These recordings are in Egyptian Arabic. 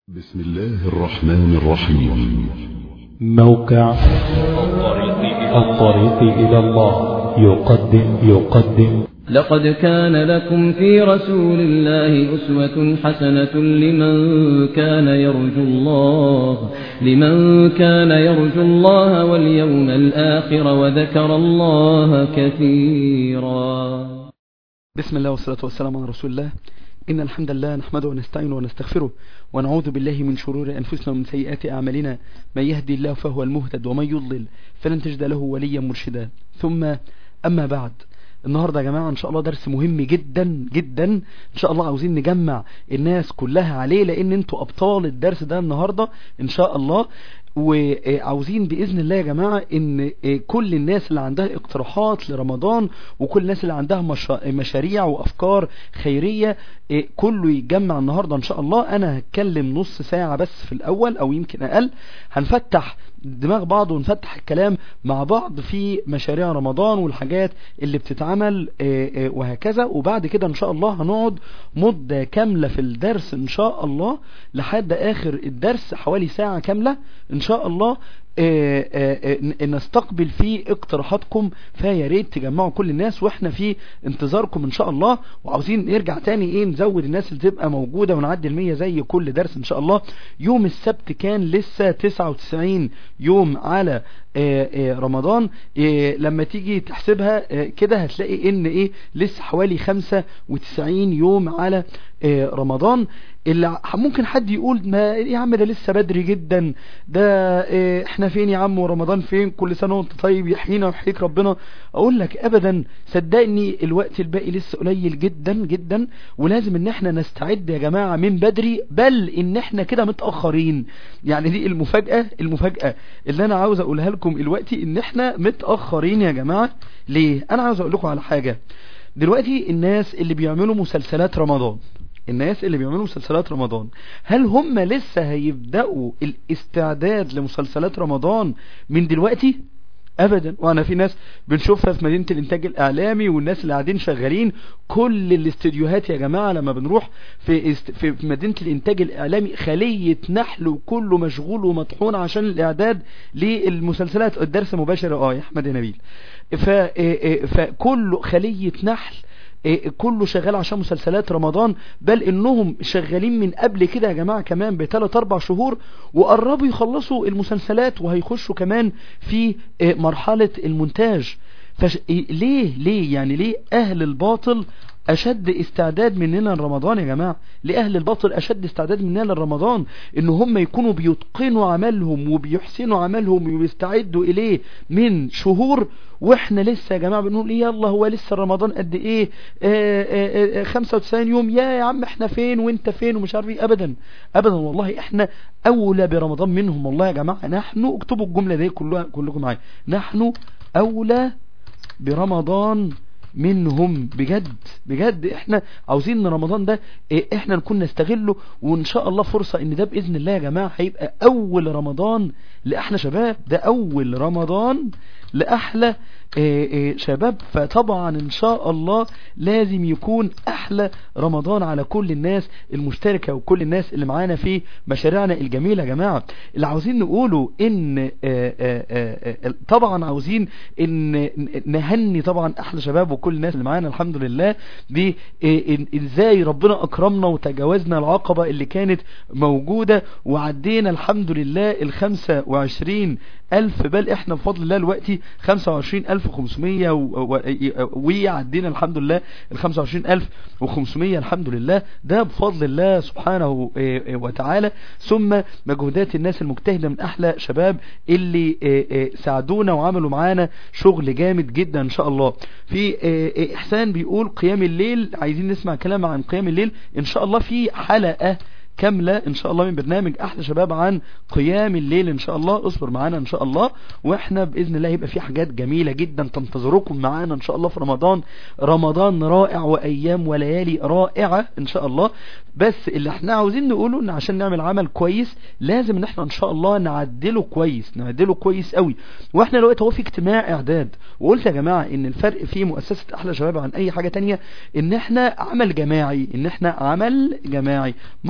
بسم الله الرحمن الرحيم موقع الطريق إلى الله يقدم يقدم لقد كان لكم في رسول الله أسوة حسنة لمن كان يرجو الله لمن كان يرجو الله واليوم الآخر وذكر الله كثيرا بسم الله والصلاة والسلام على رسول الله إن الحمد لله نحمده ونستعينه ونستغفره ونعوذ بالله من شرور أنفسنا ومن سيئات أعمالنا من يهدي الله فهو المهتد ومن يضلل فلن تجد له وليا مرشدا ثم أما بعد النهاردة يا جماعة ان شاء الله درس مهم جدا جدا ان شاء الله عاوزين نجمع الناس كلها عليه لان انتوا ابطال الدرس ده النهاردة ان شاء الله وعاوزين بإذن الله يا جماعة ان كل الناس اللي عندها اقتراحات لرمضان وكل الناس اللي عندها مشاريع وافكار خيرية كله يتجمع النهاردة ان شاء الله انا هتكلم نص ساعة بس في الاول او يمكن اقل هنفتح دماغ بعض ونفتح الكلام مع بعض في مشاريع رمضان والحاجات اللي بتتعمل وهكذا وبعد كده ان شاء الله هنقعد مدة كاملة في الدرس ان شاء الله لحد اخر الدرس حوالي ساعة كاملة ان شاء الله آآ آآ نستقبل فيه اقتراحاتكم فيا ريت تجمعوا كل الناس واحنا في انتظاركم ان شاء الله وعاوزين نرجع تاني ايه نزود الناس اللي تبقى موجودة ونعدي المية زي كل درس ان شاء الله يوم السبت كان لسه 99 يوم على آآ رمضان لما تيجي تحسبها كده هتلاقي ان ايه لسه حوالي 95 يوم على رمضان اللي ممكن حد يقول ما يا عم ده لسه بدري جدا ده إيه احنا فين يا عم ورمضان فين كل سنة وانت طيب يحيينا ويحييك ربنا اقول لك ابدا صدقني الوقت الباقي لسه قليل جدا جدا ولازم ان احنا نستعد يا جماعة من بدري بل ان احنا كده متأخرين يعني دي المفاجأة المفاجأة اللي انا عاوز اقولها لكم دلوقتي ان احنا متأخرين يا جماعة ليه انا عاوز اقول لكم على حاجة دلوقتي الناس اللي بيعملوا مسلسلات رمضان الناس اللي بيعملوا مسلسلات رمضان هل هم لسه هيبدأوا الاستعداد لمسلسلات رمضان من دلوقتي ابدا وانا في ناس بنشوفها في مدينة الانتاج الاعلامي والناس اللي قاعدين شغالين كل الاستديوهات يا جماعة لما بنروح في, است... في مدينة الانتاج الاعلامي خلية نحل وكله مشغول ومطحون عشان الاعداد للمسلسلات الدرس مباشر اه يا احمد يا نبيل ف... فكله خلية نحل كله شغال عشان مسلسلات رمضان بل انهم شغالين من قبل كده يا جماعة كمان بثلاث اربع شهور وقربوا يخلصوا المسلسلات وهيخشوا كمان في مرحلة المونتاج فش... ليه ليه يعني ليه اهل الباطل اشد استعداد مننا لرمضان يا جماعة لاهل الباطل اشد استعداد مننا لرمضان ان هم يكونوا بيتقنوا عملهم وبيحسنوا عملهم وبيستعدوا اليه من شهور واحنا لسه يا جماعة بنقول ايه يلا هو لسه رمضان قد ايه آآ آآ 95 يوم يا يا عم احنا فين وانت فين ومش عارف ايه ابدا ابدا والله احنا اولى برمضان منهم والله يا جماعة نحن اكتبوا الجملة دي كلها كلكم معايا نحن اولى برمضان منهم بجد بجد احنا عاوزين ان رمضان ده احنا نكون نستغله وان شاء الله فرصة ان ده باذن الله يا جماعة هيبقى اول رمضان لاحلى شباب ده اول رمضان لاحلى شباب فطبعا ان شاء الله لازم يكون احلى رمضان على كل الناس المشتركة وكل الناس اللي معانا في مشاريعنا الجميلة يا جماعة اللي عاوزين نقوله ان طبعا عاوزين ان نهني طبعا احلى شباب وكل الناس اللي معانا الحمد لله دي ازاي ربنا اكرمنا وتجاوزنا العقبة اللي كانت موجودة وعدينا الحمد لله الخمسة وعشرين الف بل احنا بفضل الله دلوقتي خمسة وعشرين الف وخمسمية وعدينا الحمد لله الخمسة وعشرين الف وخمسمية الحمد لله ده بفضل الله سبحانه وتعالى ثم مجهودات الناس المجتهدة من احلى شباب اللي ساعدونا وعملوا معانا شغل جامد جدا ان شاء الله في احسان بيقول قيام الليل عايزين نسمع كلام عن قيام الليل ان شاء الله في حلقة كاملة ان شاء الله من برنامج احلى شباب عن قيام الليل ان شاء الله اصبر معانا ان شاء الله واحنا باذن الله يبقى في حاجات جميلة جدا تنتظركم معانا ان شاء الله في رمضان رمضان رائع وايام وليالي رائعة ان شاء الله بس اللي احنا عاوزين نقوله ان عشان نعمل عمل كويس لازم ان احنا ان شاء الله نعدله كويس نعدله كويس قوي واحنا دلوقتي هو في اجتماع اعداد وقلت يا جماعة ان الفرق في مؤسسة احلى شباب عن اي حاجة تانية ان احنا عمل جماعي ان احنا عمل جماعي مع بعض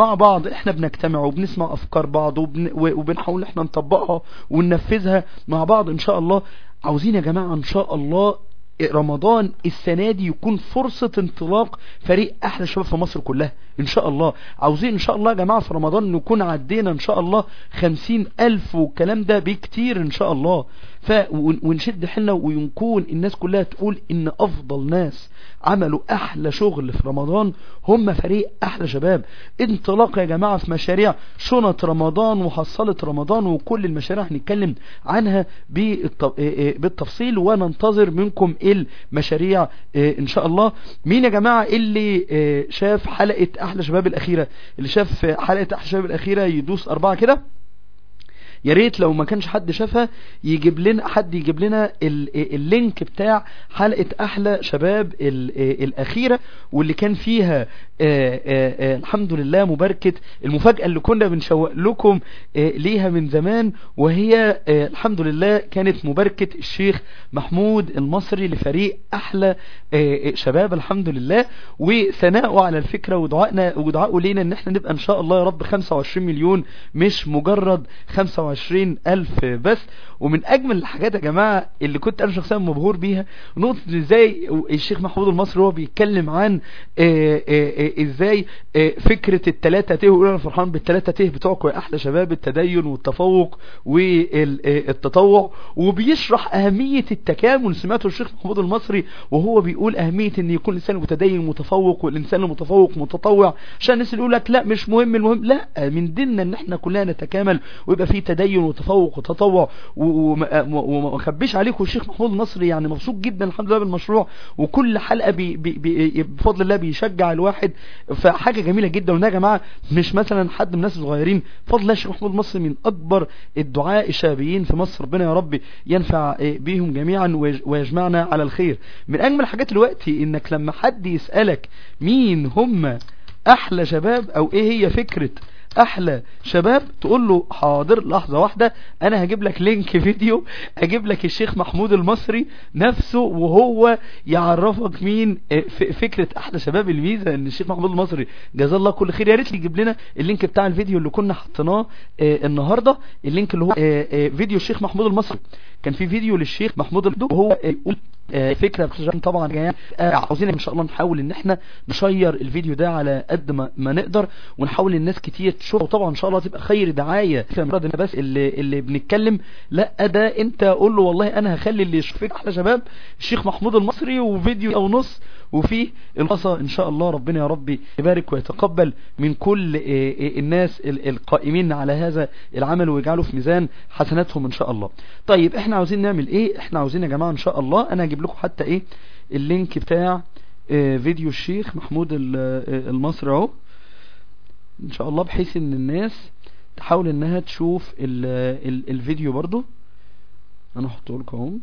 بعض احنا بنجتمع وبنسمع افكار بعض وبن وبنحاول احنا نطبقها وننفذها مع بعض ان شاء الله عاوزين يا جماعة ان شاء الله رمضان السنة دي يكون فرصة انطلاق فريق احلى شباب في مصر كلها ان شاء الله عاوزين ان شاء الله يا جماعة في رمضان نكون عدينا ان شاء الله خمسين الف والكلام ده بكتير ان شاء الله ف ونشد حنا ويكون الناس كلها تقول ان افضل ناس عملوا احلى شغل في رمضان هم فريق احلى شباب انطلاق يا جماعة في مشاريع شنط رمضان وحصلة رمضان وكل المشاريع هنتكلم عنها بالتفصيل وننتظر منكم المشاريع ان شاء الله مين يا جماعة اللي شاف حلقة احلى شباب الاخيرة اللي شاف حلقة احلى شباب الاخيرة يدوس اربعة كده يا ريت لو ما كانش حد شافها يجيب لنا حد يجيب لنا اللينك بتاع حلقة احلى شباب الاخيرة واللي كان فيها آآ آآ الحمد لله مباركة المفاجأة اللي كنا بنشوق لكم ليها من زمان وهي الحمد لله كانت مباركة الشيخ محمود المصري لفريق احلى شباب الحمد لله وثناؤه على الفكرة ودعائنا ودعائه لينا ان احنا نبقى ان شاء الله يا رب 25 مليون مش مجرد 25 وعشرين ألف بس ومن أجمل الحاجات يا جماعة اللي كنت أنا شخصيا مبهور بيها نقطة إزاي الشيخ محمود المصري هو بيتكلم عن آآ آآ إزاي آآ فكرة التلاتة ته ويقول أنا فرحان بالتلاتة ته بتوعكم يا أحلى شباب التدين والتفوق والتطوع وبيشرح أهمية التكامل سمعته الشيخ محمود المصري وهو بيقول أهمية إن يكون الإنسان متدين متفوق والإنسان المتفوق متطوع عشان الناس اللي يقول لك لا مش مهم المهم لا من ديننا إن إحنا كلنا نتكامل ويبقى في تدين وتفوق وتطوع وما اخبيش عليكم الشيخ محمود النصري يعني مبسوط جدا الحمد لله بالمشروع وكل حلقة بي بي بي بفضل الله بيشجع الواحد فحاجة جميلة جدا وده يا جماعة مش مثلا حد من الناس الصغيرين بفضل الله الشيخ محمود المصري من اكبر الدعاء الشابيين في مصر ربنا يا رب ينفع بيهم جميعا ويجمعنا على الخير من اجمل الحاجات دلوقتي انك لما حد يسألك مين هم احلى شباب او ايه هي فكرة احلى شباب تقول له حاضر لحظة واحدة انا هجيب لك لينك فيديو هجيب لك الشيخ محمود المصري نفسه وهو يعرفك مين فكرة احلى شباب الميزة ان الشيخ محمود المصري جزاه الله كل خير يا ريت يجيب لنا اللينك بتاع الفيديو اللي كنا حطيناه النهاردة اللينك اللي هو فيديو الشيخ محمود المصري كان في فيديو للشيخ محمود المصري وهو يقول فكرة طبعا يعني عاوزين ان شاء الله نحاول ان احنا نشير الفيديو ده على قد ما, ما نقدر ونحاول الناس كتير تشوفه وطبعا ان شاء الله تبقى خير دعاية بس اللي, اللي بنتكلم لا ده انت قول له والله انا هخلي اللي يشوفك احلى شباب الشيخ محمود المصري وفيديو او نص وفي القصة ان شاء الله ربنا يا ربي يبارك ويتقبل من كل الناس القائمين على هذا العمل ويجعله في ميزان حسناتهم ان شاء الله طيب احنا عاوزين نعمل ايه احنا عاوزين يا جماعة ان شاء الله انا هجيب لكم حتى ايه اللينك بتاع فيديو الشيخ محمود المصري اهو ان شاء الله بحيث ان الناس تحاول انها تشوف ال ال الفيديو برضو انا هحطه لكم اهو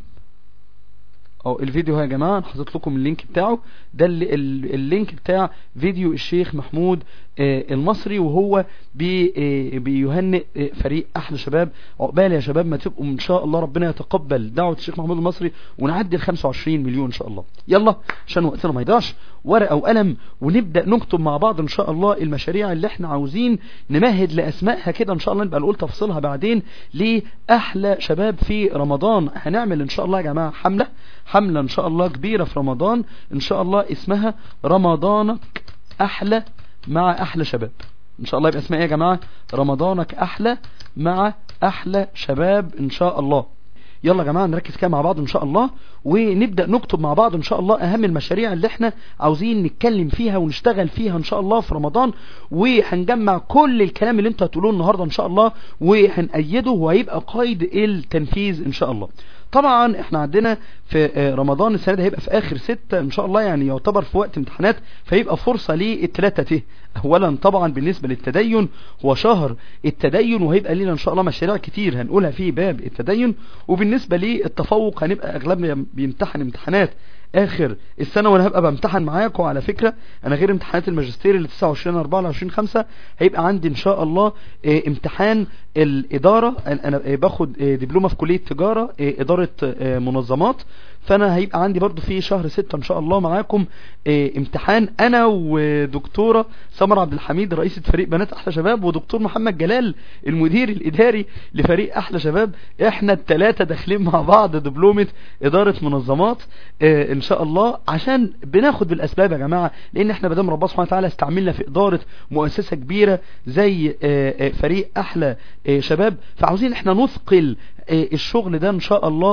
او الفيديو يا جماعة انا حاطط لكم اللينك بتاعه ده اللينك بتاع فيديو الشيخ محمود المصري وهو بي بيهنئ فريق احلى شباب عقبال يا شباب ما تبقوا ان شاء الله ربنا يتقبل دعوة الشيخ محمود المصري ونعدي ال 25 مليون ان شاء الله يلا عشان وقتنا ما يضيعش ورقة وقلم ونبدأ نكتب مع بعض ان شاء الله المشاريع اللي احنا عاوزين نمهد لاسمائها كده ان شاء الله نبقى نقول تفصيلها بعدين لاحلى شباب في رمضان هنعمل ان شاء الله يا جماعة حملة حملة ان شاء الله كبيرة في رمضان ان شاء الله اسمها رمضانك احلى مع احلى شباب ان شاء الله يبقى اسمها ايه يا جماعة رمضانك احلى مع احلى شباب ان شاء الله يلا يا جماعة نركز كده مع بعض ان شاء الله ونبدأ نكتب مع بعض ان شاء الله اهم المشاريع اللي احنا عاوزين نتكلم فيها ونشتغل فيها ان شاء الله في رمضان وهنجمع كل الكلام اللي انتوا هتقولوه النهاردة ان شاء الله وهنأيده وهيبقى قيد التنفيذ ان شاء الله طبعا احنا عندنا في رمضان السنة ده هيبقى في اخر ستة ان شاء الله يعني يعتبر في وقت امتحانات فيبقى فرصة للتلاتة ته اولا طبعا بالنسبة للتدين هو شهر التدين وهيبقى لنا ان شاء الله مشاريع كتير هنقولها في باب التدين وبالنسبة للتفوق هنبقى اغلبنا بيمتحن امتحانات اخر السنة وانا هبقى بامتحن معاكم على فكرة انا غير امتحانات الماجستير اللي 29 4 20 5 هيبقى عندي ان شاء الله اه امتحان الادارة انا اه باخد اه دبلومة في كلية تجارة ادارة منظمات فانا هيبقى عندي برضو في شهر ستة ان شاء الله معاكم اه امتحان انا ودكتورة سمر عبد الحميد رئيسة فريق بنات احلى شباب ودكتور محمد جلال المدير الاداري لفريق احلى شباب احنا التلاتة داخلين مع بعض دبلومة ادارة منظمات اه ان شاء الله عشان بناخد بالاسباب يا جماعة لان احنا بدام ربنا سبحانه وتعالى استعملنا في ادارة مؤسسة كبيرة زي اه فريق احلى شباب فعاوزين احنا نثقل الشغل ده ان شاء الله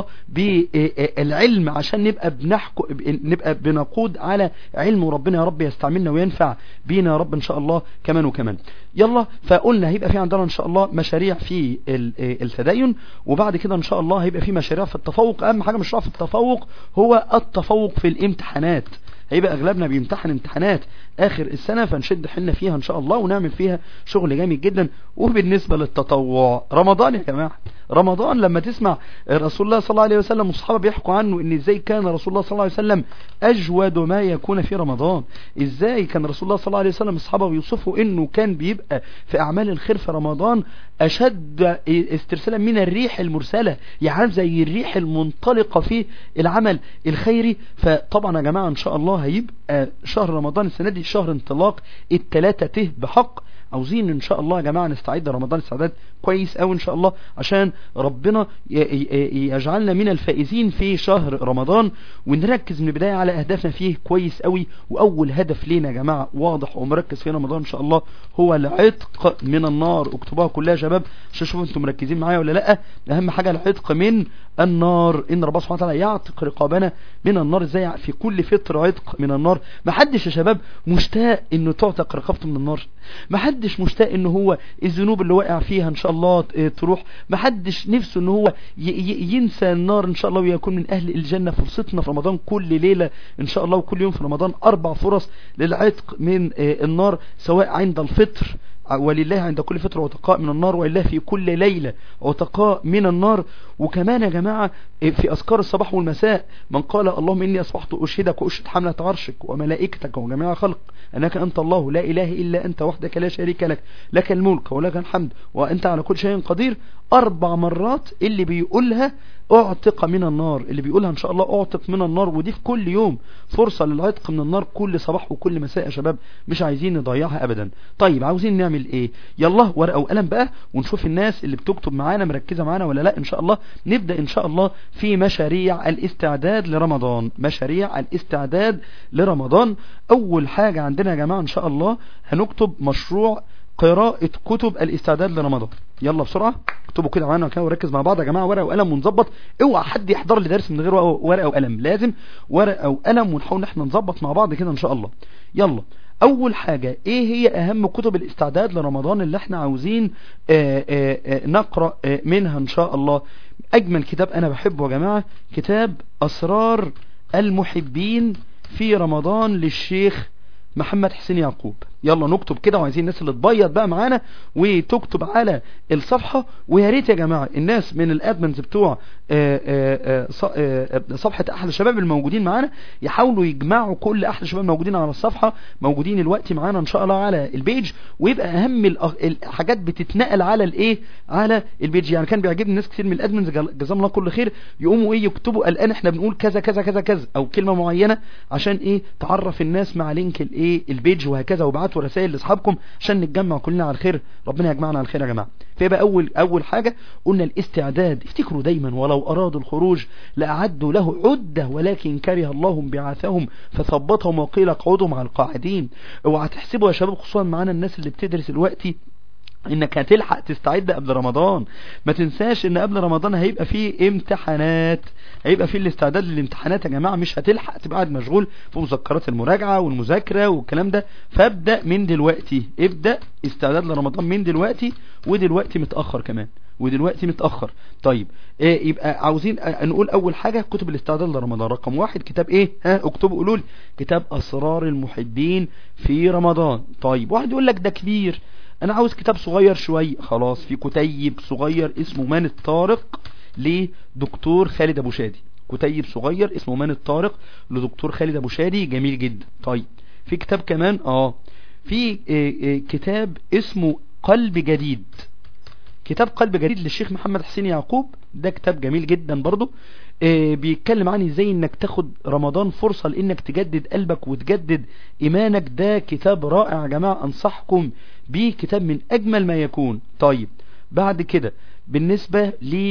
بالعلم عشان نبقى بنحكو نبقى بنقود على علم وربنا يا رب يستعملنا وينفع بينا يا رب ان شاء الله كمان وكمان يلا فقلنا هيبقى في عندنا ان شاء الله مشاريع في التدين وبعد كده ان شاء الله هيبقى في مشاريع في التفوق اهم حاجة مشروع في التفوق هو التفوق في الامتحانات هيبقى اغلبنا بيمتحن امتحانات اخر السنة فنشد حلنا فيها ان شاء الله ونعمل فيها شغل جامد جدا وبالنسبة للتطوع رمضان يا جماعة رمضان لما تسمع رسول الله صلى الله عليه وسلم والصحابة بيحكوا عنه ان ازاي كان رسول الله صلى الله عليه وسلم اجود ما يكون في رمضان ازاي كان رسول الله صلى الله عليه وسلم الصحابة بيوصفوا انه كان بيبقى في اعمال الخير في رمضان اشد استرسالا من الريح المرسلة يعني زي الريح المنطلقة في العمل الخيري فطبعا يا جماعة ان شاء الله هيبقى شهر رمضان السنة دي شهر انطلاق التلاتة ته بحق عاوزين ان شاء الله يا جماعة نستعد رمضان استعداد كويس قوي ان شاء الله عشان ربنا يجعلنا من الفائزين في شهر رمضان ونركز من البداية على اهدافنا فيه كويس قوي واول هدف لينا يا جماعة واضح ومركز في رمضان ان شاء الله هو العتق من النار اكتبوها كلها يا شباب عشان شوفوا انتم مركزين معايا ولا لا اهم حاجة العتق من النار ان ربنا سبحانه وتعالى يعتق رقابنا من النار ازاي في كل فطر عتق من النار محدش يا شباب مشتاق انه تعتق رقبته من النار محدش مشتاق انه هو الذنوب اللي واقع فيها ان شاء الله تروح محدش نفسه ان هو ينسى النار ان شاء الله ويكون من اهل الجنة فرصتنا في رمضان كل ليلة ان شاء الله وكل يوم في رمضان اربع فرص للعتق من النار سواء عند الفطر ولله عند كل فترة عتقاء من النار ولله في كل ليلة عتقاء من النار وكمان يا جماعة في أذكار الصباح والمساء من قال اللهم إني أصبحت أشهدك وأشهد حملة عرشك وملائكتك وجميع خلق أنك أنت الله لا إله إلا أنت وحدك لا شريك لك لك الملك ولك الحمد وأنت على كل شيء قدير أربع مرات اللي بيقولها اعتق من النار اللي بيقولها ان شاء الله اعتق من النار ودي في كل يوم فرصة للعتق من النار كل صباح وكل مساء يا شباب مش عايزين نضيعها ابدا طيب عاوزين نعمل ايه يلا ورقة وقلم بقى ونشوف الناس اللي بتكتب معانا مركزة معانا ولا لا ان شاء الله نبدأ ان شاء الله في مشاريع الاستعداد لرمضان مشاريع الاستعداد لرمضان اول حاجة عندنا يا جماعة ان شاء الله هنكتب مشروع قراءة كتب الاستعداد لرمضان يلا بسرعة اكتبوا كده معانا كده وركز مع بعض يا جماعة ورقة وقلم ونظبط اوعى حد يحضر لي درس من غير ورقة وقلم لازم ورقة وقلم ونحاول احنا نظبط مع بعض كده ان شاء الله يلا اول حاجة ايه هي اهم كتب الاستعداد لرمضان اللي احنا عاوزين آآ آآ نقرأ منها ان شاء الله اجمل كتاب انا بحبه يا جماعة كتاب اسرار المحبين في رمضان للشيخ محمد حسين يعقوب يلا نكتب كده وعايزين الناس اللي تبيض بقى معانا وتكتب على الصفحة ويا ريت يا جماعة الناس من الادمنز بتوع آآ آآ صفحة احلى شباب الموجودين معانا يحاولوا يجمعوا كل احلى شباب موجودين على الصفحة موجودين الوقت معانا ان شاء الله على البيج ويبقى اهم الحاجات بتتنقل على الايه على البيج يعني كان بيعجبني ناس كتير من الادمنز جزاهم الله كل خير يقوموا ايه يكتبوا الان احنا بنقول كذا كذا كذا كذا او كلمة معينة عشان ايه تعرف الناس مع لينك الايه البيج وهكذا وابعتوا رسائل لاصحابكم عشان نتجمع كلنا على الخير ربنا يجمعنا على الخير يا جماعه فيبقى اول اول حاجه قلنا الاستعداد افتكروا دايما ولو ارادوا الخروج لاعدوا له عده ولكن كره الله بعثهم فثبتهم وقيل اقعدوا مع القاعدين اوعى تحسبوا يا شباب خصوصا معانا الناس اللي بتدرس دلوقتي انك هتلحق تستعد قبل رمضان ما تنساش ان قبل رمضان هيبقى فيه امتحانات هيبقى فيه الاستعداد للامتحانات يا جماعة مش هتلحق تبقى قاعد مشغول في مذكرات المراجعة والمذاكرة والكلام ده فابدأ من دلوقتي ابدأ استعداد لرمضان من دلوقتي ودلوقتي متأخر كمان ودلوقتي متأخر طيب إيه يبقى عاوزين نقول اول حاجة كتب الاستعداد لرمضان رقم واحد كتاب ايه ها اكتبوا قولوا لي كتاب اسرار المحبين في رمضان طيب واحد يقول لك ده كبير انا عاوز كتاب صغير شوي خلاص في كتيب صغير اسمه مان الطارق لدكتور خالد ابو شادي كتيب صغير اسمه مان الطارق لدكتور خالد ابو شادي جميل جدا طيب في كتاب كمان اه في اه اه كتاب اسمه قلب جديد كتاب قلب جديد للشيخ محمد حسين يعقوب ده كتاب جميل جدا برضو آه، بيتكلم عن ازاي انك تاخد رمضان فرصة لانك تجدد قلبك وتجدد ايمانك ده كتاب رائع يا جماعة انصحكم بيه كتاب من اجمل ما يكون طيب بعد كده بالنسبة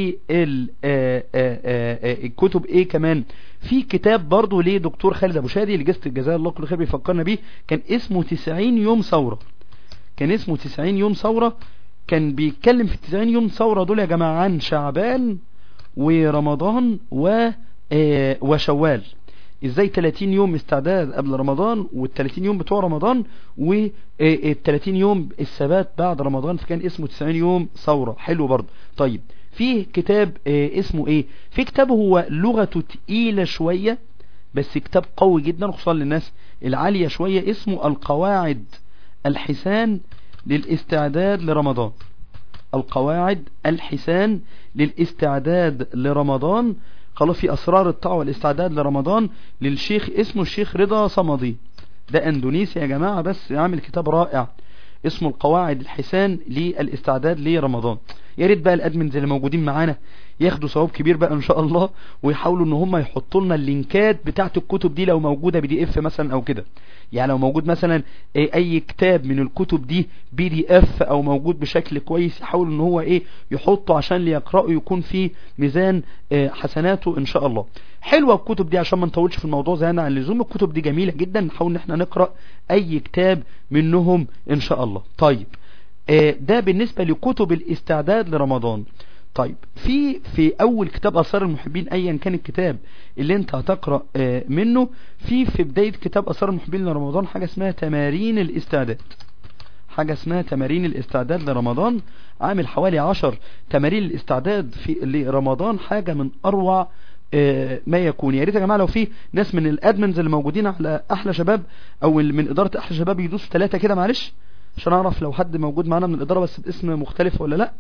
للكتب ايه كمان في كتاب برضو لدكتور خالد ابو شادي اللي جزت الجزاء الله كل خير بيفكرنا بيه كان اسمه 90 يوم ثورة كان اسمه 90 يوم ثورة كان بيتكلم في 90 يوم ثورة دول يا جماعة عن شعبان ورمضان و آه، وشوال ازاي 30 يوم استعداد قبل رمضان وال30 يوم بتوع رمضان وال30 يوم الثبات بعد رمضان فكان اسمه 90 يوم ثورة حلو برضه طيب في كتاب آه، اسمه ايه في كتاب هو لغته تقيلة شوية بس كتاب قوي جدا خصوصا للناس العالية شوية اسمه القواعد الحسان للاستعداد لرمضان القواعد الحسان للاستعداد لرمضان خلاص في أسرار الطاعة والاستعداد لرمضان للشيخ اسمه الشيخ رضا صمدي ده اندونيسي يا جماعة بس عامل كتاب رائع اسمه القواعد الحسان للاستعداد لرمضان يا ريت بقى الادمنز اللي موجودين معانا ياخدوا ثواب كبير بقى ان شاء الله ويحاولوا ان هم يحطوا لنا اللينكات بتاعه الكتب دي لو موجوده بي دي اف مثلا او كده يعني لو موجود مثلا اي أي كتاب من الكتب دي بي دي اف او موجود بشكل كويس يحاول ان هو ايه يحطه عشان اللي يقرأه يكون في ميزان آه، حسناته ان شاء الله حلوة الكتب دي عشان ما نطولش في الموضوع زيادة عن اللزوم الكتب دي جميلة جدا نحاول ان احنا نقرأ اي كتاب منهم ان شاء الله طيب آه، ده بالنسبة لكتب الاستعداد لرمضان طيب في في اول كتاب اثار المحبين ايا كان الكتاب اللي انت هتقرأ آه، منه في في بداية كتاب اثار المحبين لرمضان حاجة اسمها تمارين الاستعداد حاجة اسمها تمارين الاستعداد لرمضان عامل حوالي عشر تمارين الاستعداد في لرمضان حاجة من اروع آه، ما يكون يا ريت يا جماعه لو في ناس من الادمنز اللي موجودين على احلى شباب او ال- من اداره احلى شباب يدوسوا ثلاثه كده معلش عشان اعرف لو حد موجود معانا من الاداره بس باسم مختلف ولا لا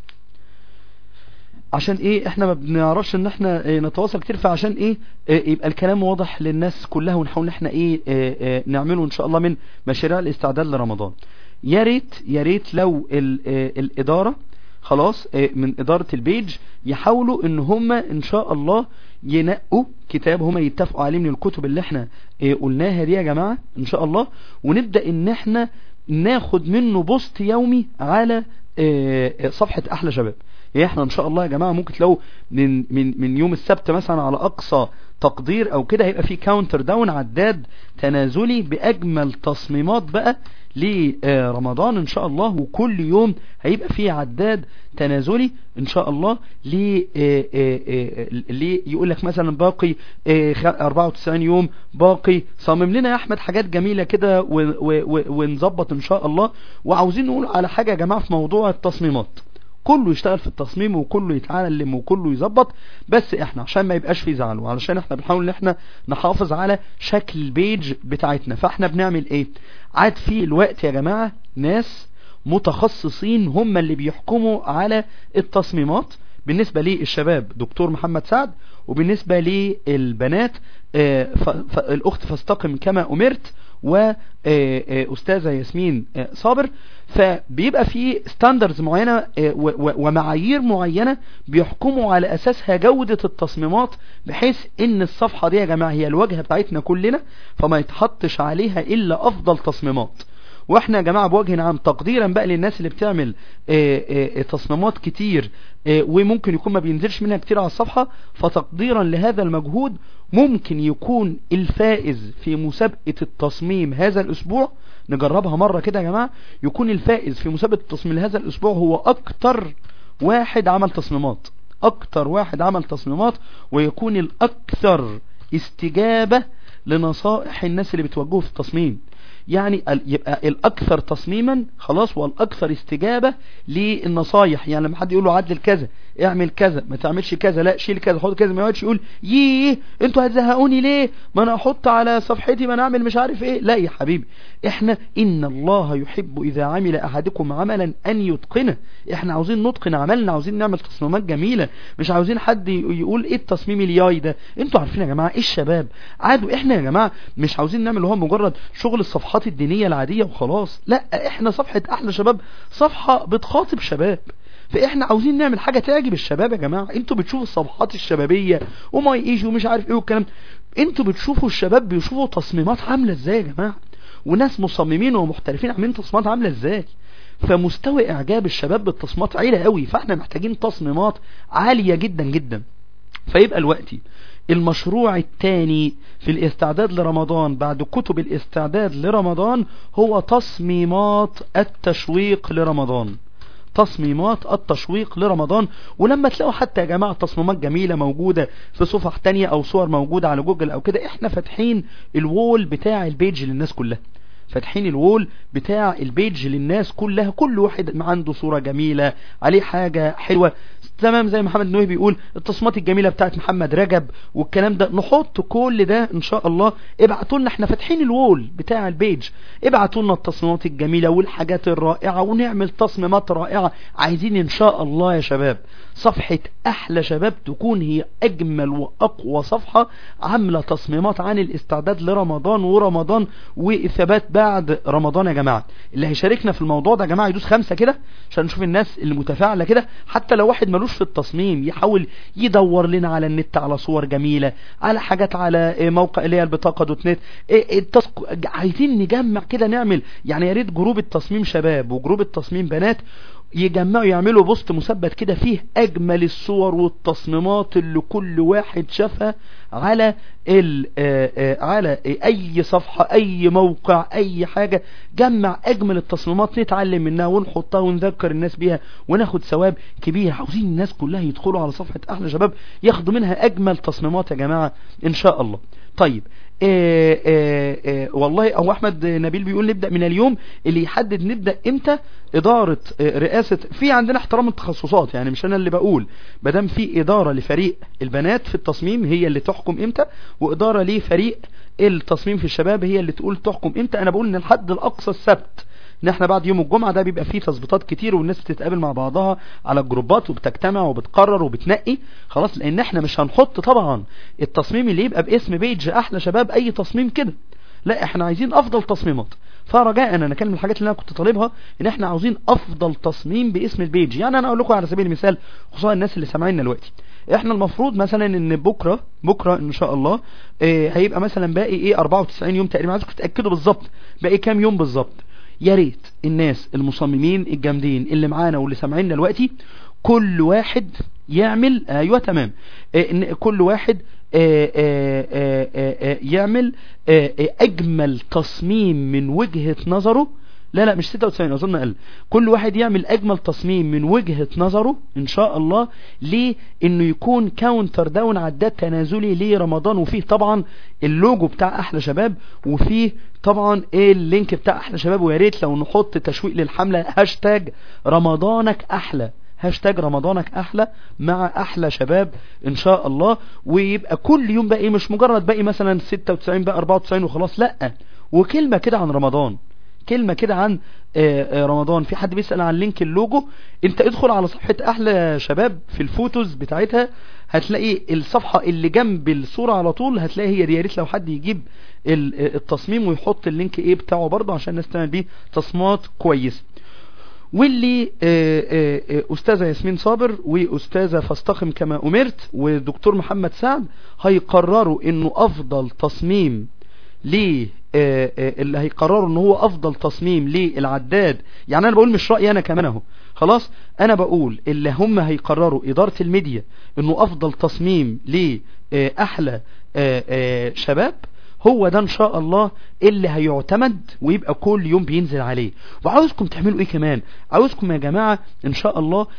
عشان ايه احنا ما بنعرفش ان احنا اه نتواصل كتير فعشان ايه اه يبقى الكلام واضح للناس كلها ونحاول ان احنا ايه اه اه نعمله ان شاء الله من مشاريع الاستعداد لرمضان يا ريت يا ريت لو ال اه الاداره خلاص اه من اداره البيج يحاولوا ان هم ان شاء الله ينقوا كتاب هم يتفقوا عليه من الكتب اللي احنا اه قلناها دي يا جماعه ان شاء الله ونبدا ان احنا ناخد منه بوست يومي على اه اه صفحه احلى شباب يعني احنا ان شاء الله يا جماعه ممكن لو من من من يوم السبت مثلا على اقصى تقدير او كده هيبقى في كاونتر داون عداد تنازلي باجمل تصميمات بقى لرمضان ان شاء الله وكل يوم هيبقى في عداد تنازلي ان شاء الله ل ليه يقول لك مثلا باقي آه، خ- 94 يوم باقي صمم لنا يا احمد حاجات جميله كده و- و- و- ونظبط ان شاء الله وعاوزين نقول على حاجه يا جماعه في موضوع التصميمات كله يشتغل في التصميم وكله يتعلم وكله يظبط بس احنا عشان ما يبقاش في زعل وعلشان احنا بنحاول ان احنا نحافظ على شكل البيج بتاعتنا فاحنا بنعمل ايه عاد في الوقت يا جماعة ناس متخصصين هم اللي بيحكموا على التصميمات بالنسبة للشباب دكتور محمد سعد وبالنسبة للبنات آه، ف- ف- الأخت فاستقم كما أمرت وأستاذة ياسمين آه، صابر فبيبقى في ستاندرز معينة آه، و- و- ومعايير معينة بيحكموا على أساسها جودة التصميمات بحيث إن الصفحة دي يا جماعة هي الواجهة بتاعتنا كلنا فما يتحطش عليها إلا أفضل تصميمات واحنا يا جماعة بوجه عام تقديرا بقى للناس اللي بتعمل آه، آه، تصميمات كتير آه، وممكن يكون ما بينزلش منها كتير على الصفحة فتقديرا لهذا المجهود ممكن يكون الفائز في مسابقة التصميم هذا الاسبوع نجربها مرة كده يا جماعة يكون الفائز في مسابقة التصميم هذا الاسبوع هو اكتر واحد عمل تصميمات اكتر واحد عمل تصميمات ويكون الاكثر استجابة لنصائح الناس اللي بتوجهه في التصميم يعني ال- يبقى الاكثر تصميما خلاص والاكثر استجابة للنصايح يعني لما حد يقول له عدل كذا اعمل كذا ما تعملش كذا لا شيل كذا حط كذا ما يقعدش يقول ييه انتوا هتزهقوني ليه ما انا احط على صفحتي ما انا اعمل مش عارف ايه لا يا حبيبي احنا ان الله يحب اذا عمل احدكم عملا ان يتقنه احنا عاوزين نتقن عملنا عاوزين نعمل تصميمات جميلة مش عاوزين حد ي- يقول ايه التصميم الياي ده انتوا عارفين يا جماعة ايه الشباب عادوا احنا يا جماعة مش عاوزين نعمل هو مجرد شغل الصفحات الدينية العادية وخلاص لا احنا صفحة احلى شباب صفحة بتخاطب شباب فاحنا عاوزين نعمل حاجة تعجب الشباب يا جماعة انتوا بتشوفوا الصفحات الشبابية وما يقيش ومش عارف ايه والكلام انتوا بتشوفوا الشباب بيشوفوا تصميمات عاملة ازاي يا جماعة وناس مصممين ومحترفين عاملين تصميمات عاملة ازاي فمستوى اعجاب الشباب بالتصميمات عالي قوي فاحنا محتاجين تصميمات عالية جدا جدا فيبقى الوقتي المشروع الثاني في الاستعداد لرمضان بعد كتب الاستعداد لرمضان هو تصميمات التشويق لرمضان تصميمات التشويق لرمضان ولما تلاقوا حتى يا جماعة تصميمات جميلة موجودة في صفح تانية او صور موجودة على جوجل او كده احنا فاتحين الوول بتاع البيج للناس كلها فاتحين الوول بتاع البيج للناس كلها كل واحد عنده صورة جميلة عليه حاجة حلوة تمام زي محمد نوي بيقول التصميمات الجميلة بتاعت محمد رجب والكلام ده نحط كل ده ان شاء الله ابعتوا لنا احنا فاتحين الوول بتاع البيج ابعتوا لنا التصميمات الجميلة والحاجات الرائعة ونعمل تصميمات رائعة عايزين ان شاء الله يا شباب صفحة احلى شباب تكون هي اجمل واقوى صفحة عاملة تصميمات عن الاستعداد لرمضان ورمضان واثبات بعد رمضان يا جماعة اللي هيشاركنا في الموضوع ده يا جماعة يدوس خمسة كده عشان نشوف الناس اللي متفاعلة كده حتى لو واحد ملوش في التصميم يحاول يدور لنا على النت على صور جميلة على حاجات على موقع اللي هي البطاقة دوت نت عايزين نجمع كده نعمل يعني يا ريت جروب التصميم شباب وجروب التصميم بنات يجمعوا يعملوا بوست مثبت كده فيه اجمل الصور والتصميمات اللي كل واحد شافها على ال على اي صفحة اي موقع اي حاجة جمع اجمل التصميمات نتعلم منها ونحطها ونذكر الناس بيها وناخد ثواب كبير عاوزين الناس كلها يدخلوا على صفحة احلى شباب ياخدوا منها اجمل تصميمات يا جماعة ان شاء الله طيب آآ آآ والله او احمد نبيل بيقول نبدأ من اليوم اللي يحدد نبدأ امتى ادارة رئاسة في عندنا احترام التخصصات يعني مش انا اللي بقول مادام في ادارة لفريق البنات في التصميم هي اللي تحكم امتى وادارة لفريق التصميم في الشباب هي اللي تقول تحكم امتى انا بقول ان الحد الاقصى السبت ان احنا بعد يوم الجمعة ده بيبقى فيه تظبيطات كتير والناس بتتقابل مع بعضها على الجروبات وبتجتمع وبتقرر وبتنقي خلاص لان احنا مش هنحط طبعا التصميم اللي يبقى باسم بيج احلى شباب اي تصميم كده لا احنا عايزين افضل تصميمات فرجاء انا كان من الحاجات اللي انا كنت طالبها ان احنا عاوزين افضل تصميم باسم البيج يعني انا اقول لكم على سبيل المثال خصوصا الناس اللي سامعيننا دلوقتي احنا المفروض مثلا ان بكرة بكرة ان شاء الله اه هيبقى مثلا باقي ايه 94 يوم تقريبا عايزكم تتاكدوا بالظبط باقي كام يوم بالظبط يا ريت الناس المصممين الجامدين اللي معانا واللي سامعيننا دلوقتي كل واحد يعمل ايوه تمام اه كل واحد اه اه يعمل اجمل تصميم من وجهة نظره لا لا مش 96 اظن اقل كل واحد يعمل اجمل تصميم من وجهة نظره ان شاء الله ليه انه يكون كاونتر داون عداد تنازلي لرمضان وفيه طبعا اللوجو بتاع احلى شباب وفيه طبعا ايه اللينك بتاع احلى شباب ويا ريت لو نحط تشويق للحملة هاشتاج رمضانك احلى هاشتاج رمضانك احلى مع احلى شباب ان شاء الله ويبقى كل يوم بقى ايه مش مجرد باقي مثلا 96 بقى 94 وخلاص لا وكلمة كده عن رمضان كلمة كده عن رمضان في حد بيسأل عن لينك اللوجو انت ادخل على صفحة احلى شباب في الفوتوز بتاعتها هتلاقي الصفحة اللي جنب الصورة على طول هتلاقي هي دي يا ريت لو حد يجيب التصميم ويحط اللينك ايه بتاعه برضه عشان الناس تعمل بيه تصميمات كويسه واللي أستاذة ياسمين صابر وأستاذة فاستقم كما أمرت والدكتور محمد سعد هيقرروا انه افضل تصميم ليه اللي هيقرروا ان هو افضل تصميم للعداد يعني انا بقول مش رأيي انا كمان اهو خلاص انا بقول اللي هم هيقرروا ادارة الميديا انه افضل تصميم لاحلى شباب هو ده ان شاء الله اللي هيعتمد ويبقى كل يوم بينزل عليه وعاوزكم تعملوا ايه كمان عاوزكم يا جماعة ان شاء الله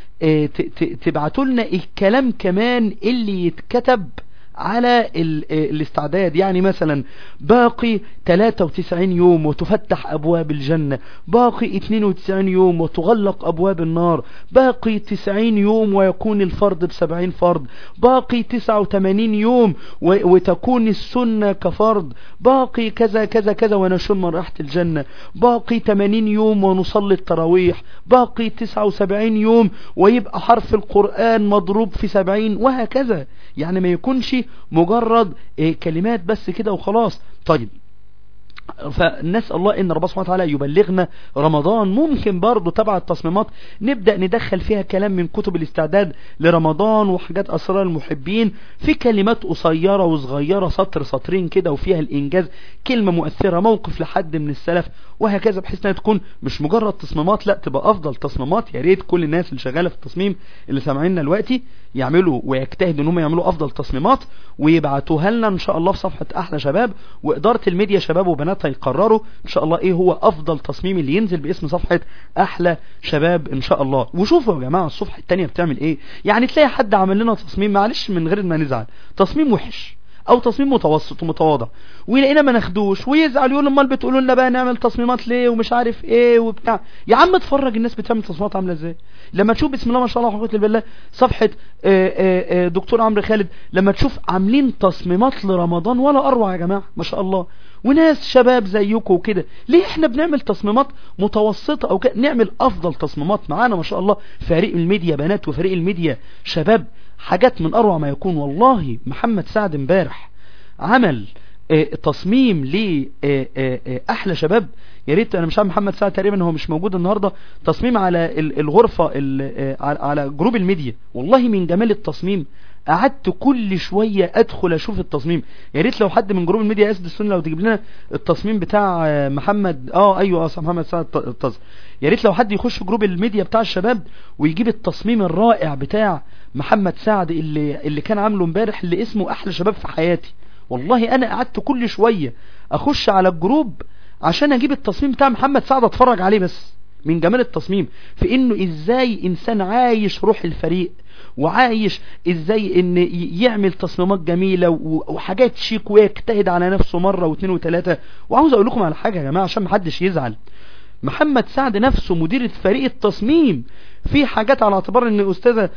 تبعتوا لنا الكلام كمان اللي يتكتب على الاستعداد يعني مثلا باقي 93 يوم وتفتح أبواب الجنة باقي 92 يوم وتغلق أبواب النار باقي 90 يوم ويكون الفرض بسبعين فرض باقي 89 يوم وتكون السنة كفرض باقي كذا كذا كذا ونشم ريحة الجنة باقي 80 يوم ونصلي التراويح باقي 79 يوم ويبقى حرف القرآن مضروب في 70 وهكذا يعني ما يكونش مجرد كلمات بس كده وخلاص طيب فنسأل الله ان ربنا سبحانه وتعالى يبلغنا رمضان ممكن برضو تبع التصميمات نبدأ ندخل فيها كلام من كتب الاستعداد لرمضان وحاجات اسرار المحبين في كلمات قصيرة وصغيرة سطر سطرين كده وفيها الانجاز كلمة مؤثرة موقف لحد من السلف وهكذا بحيث انها تكون مش مجرد تصميمات لا تبقى افضل تصميمات يا ريت كل الناس اللي شغالة في التصميم اللي سامعيننا دلوقتي يعملوا ويجتهدوا ان هم يعملوا افضل تصميمات ويبعتوها لنا ان شاء الله في صفحة احلى شباب وادارة الميديا شباب وبنات هيقرروا ان شاء الله ايه هو افضل تصميم اللي ينزل باسم صفحة احلى شباب ان شاء الله وشوفوا يا جماعة الصفحة التانية بتعمل ايه يعني تلاقي حد عمل لنا تصميم معلش من غير ما نزعل تصميم وحش او تصميم متوسط ومتواضع ويلاقينا ما ناخدوش ويزعل يقول امال بتقولوا لنا بقى نعمل تصميمات ليه ومش عارف ايه وبتاع يا عم اتفرج الناس بتعمل تصميمات عامله ازاي لما تشوف بسم الله ما شاء الله وحقيقه بالله صفحه آآ آآ دكتور عمرو خالد لما تشوف عاملين تصميمات لرمضان ولا اروع يا جماعه ما شاء الله وناس شباب زيكم وكده ليه احنا بنعمل تصميمات متوسطه او كده نعمل افضل تصميمات معانا ما شاء الله فريق الميديا بنات وفريق الميديا شباب حاجات من اروع ما يكون والله محمد سعد امبارح عمل اه تصميم ل اه اه احلى شباب يا ريت انا مش عارف محمد سعد تقريبا هو مش موجود النهارده تصميم على الغرفه على جروب الميديا والله من جمال التصميم قعدت كل شوية ادخل اشوف التصميم يا ريت لو حد من جروب الميديا اسد السنة لو تجيب لنا التصميم بتاع محمد اه ايوه اه محمد سعد التصميم يا ريت لو حد يخش جروب الميديا بتاع الشباب ويجيب التصميم الرائع بتاع محمد سعد اللي اللي كان عامله امبارح اللي اسمه احلى شباب في حياتي والله انا قعدت كل شوية اخش على الجروب عشان اجيب التصميم بتاع محمد سعد اتفرج عليه بس من جمال التصميم في انه ازاي انسان عايش روح الفريق وعايش ازاي ان يعمل تصميمات جميلة وحاجات شيك ويجتهد على نفسه مرة واثنين وثلاثة وعاوز اقول لكم على حاجة يا جماعة عشان محدش يزعل محمد سعد نفسه مدير فريق التصميم في حاجات على اعتبار ان الاستاذه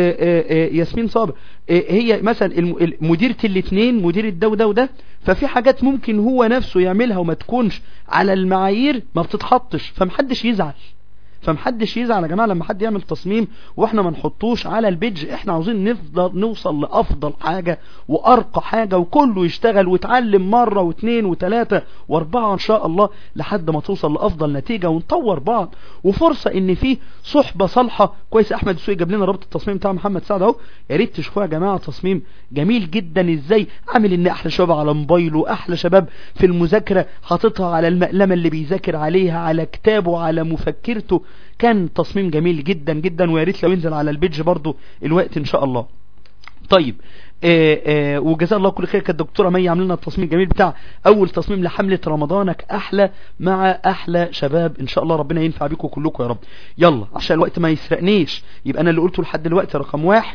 ياسمين صابر هي مثلا مديرة الاثنين مدير ده وده وده ففي حاجات ممكن هو نفسه يعملها وما تكونش على المعايير ما بتتحطش فمحدش يزعل فمحدش يزعل يا جماعه لما حد يعمل تصميم واحنا ما نحطوش على البيج احنا عاوزين نفضل نوصل لافضل حاجه وارقى حاجه وكله يشتغل ويتعلم مره واثنين وثلاثه واربعه ان شاء الله لحد ما توصل لافضل نتيجه ونطور بعض وفرصه ان في صحبه صالحه كويس احمد السوقي جاب لنا رابط التصميم بتاع محمد سعد اهو يا ريت تشوفوها يا جماعه تصميم جميل جدا ازاي عامل ان احلى شباب على موبايله احلى شباب في المذاكره حاططها على المقلمه اللي بيذاكر عليها على كتابه على مفكرته كان تصميم جميل جدا جدا ويا ريت لو ينزل على البيج برضو الوقت ان شاء الله طيب آآ آآ وجزاء الله كل خير كانت الدكتوره مي عامله لنا التصميم الجميل بتاع اول تصميم لحمله رمضانك احلى مع احلى شباب ان شاء الله ربنا ينفع بيكم كلكم يا رب يلا عشان الوقت ما يسرقنيش يبقى انا اللي قلته لحد دلوقتي رقم واحد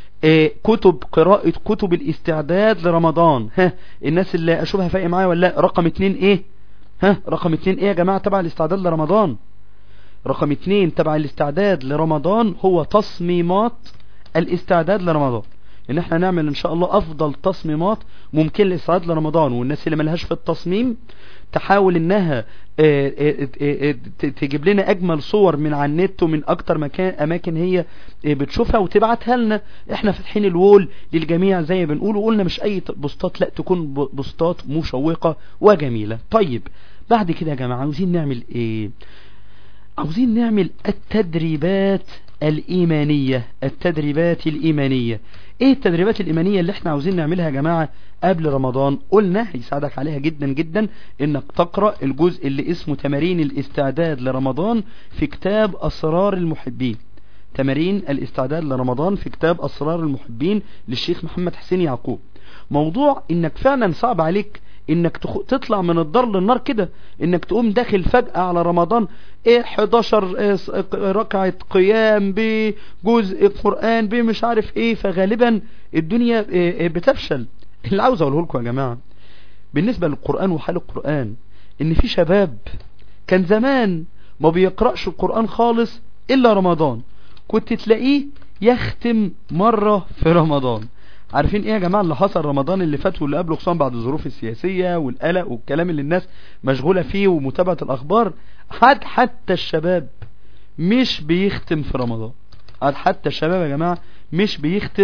كتب قراءة كتب الاستعداد لرمضان ها الناس اللي اشوفها فايقه معايا ولا لا رقم اتنين ايه ها رقم اتنين ايه يا جماعه تبع الاستعداد لرمضان رقم اتنين تبع الاستعداد لرمضان هو تصميمات الاستعداد لرمضان ان احنا نعمل ان شاء الله افضل تصميمات ممكن للاستعداد لرمضان والناس اللي ملهاش في التصميم تحاول انها تجيب لنا اجمل صور من على النت ومن اكتر مكان اماكن هي بتشوفها وتبعتها لنا احنا فاتحين الوول للجميع زي ما بنقول وقلنا مش اي بوستات لا تكون بوستات مشوقة وجميلة طيب بعد كده يا جماعة عاوزين نعمل ايه عاوزين نعمل التدريبات الإيمانية التدريبات الإيمانية ايه التدريبات الإيمانية اللي احنا عاوزين نعملها يا جماعة قبل رمضان قلنا هيساعدك عليها جدا جدا انك تقرأ الجزء اللي اسمه تمارين الاستعداد لرمضان في كتاب أسرار المحبين تمارين الاستعداد لرمضان في كتاب أسرار المحبين للشيخ محمد حسين يعقوب موضوع انك فعلا صعب عليك انك تطلع من الدار للنار كده انك تقوم داخل فجأة على رمضان ايه 11 ركعة قيام بجزء قرآن بمش عارف ايه فغالبا الدنيا بتفشل اللي عاوز اقوله لكم يا جماعة بالنسبة للقرآن وحال القرآن ان في شباب كان زمان ما بيقرأش القرآن خالص الا رمضان كنت تلاقيه يختم مرة في رمضان عارفين ايه يا جماعة اللي حصل رمضان اللي فات واللي قبله خصوصا بعد الظروف السياسية والقلق والكلام اللي الناس مشغولة فيه ومتابعة الاخبار حد حتى الشباب مش بيختم في رمضان حتى الشباب يا جماعة مش بيختم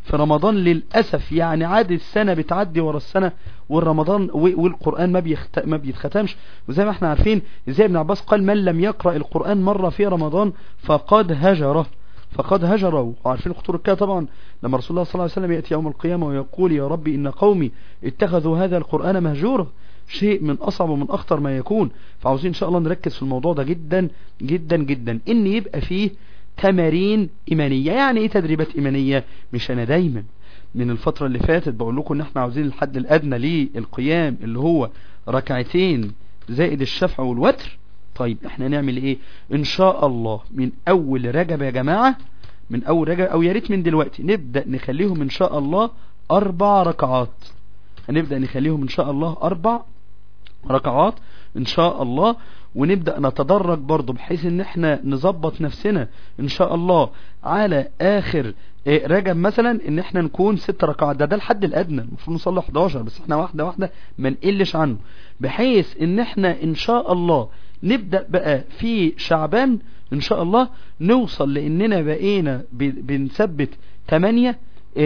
في رمضان للأسف يعني عاد السنة بتعدي ورا السنة والرمضان و- والقرآن ما بيخت... ما بيتختمش وزي ما احنا عارفين زي ابن عباس قال من لم يقرأ القرآن مرة في رمضان فقد هجره فقد هجره وعارفين خطورة كده طبعا لما رسول الله صلى الله عليه وسلم يأتي يوم القيامة ويقول يا ربي إن قومي اتخذوا هذا القرآن مهجورا شيء من أصعب ومن أخطر ما يكون فعاوزين إن شاء الله نركز في الموضوع ده جدا جدا جدا إن يبقى فيه تمارين إيمانية يعني إيه تدريبات إيمانية مش أنا دايما من الفترة اللي فاتت بقول لكم إن إحنا عاوزين الحد الأدنى للقيام اللي هو ركعتين زائد الشفع والوتر طيب إحنا نعمل إيه إن شاء الله من أول رجب يا جماعة من أول رجب أو يا ريت من دلوقتي نبدأ نخليهم إن شاء الله أربع ركعات هنبدأ نخليهم إن شاء الله أربع ركعات ان شاء الله ونبدأ نتدرج برضو بحيث ان احنا نظبط نفسنا ان شاء الله على اخر إيه، رجب مثلا ان احنا نكون ست ركعات ده ده الحد الادنى المفروض نصلي 11 بس احنا واحدة واحدة ما نقلش عنه بحيث ان احنا ان شاء الله نبدأ بقى في شعبان ان شاء الله نوصل لاننا بقينا ب- بنثبت 8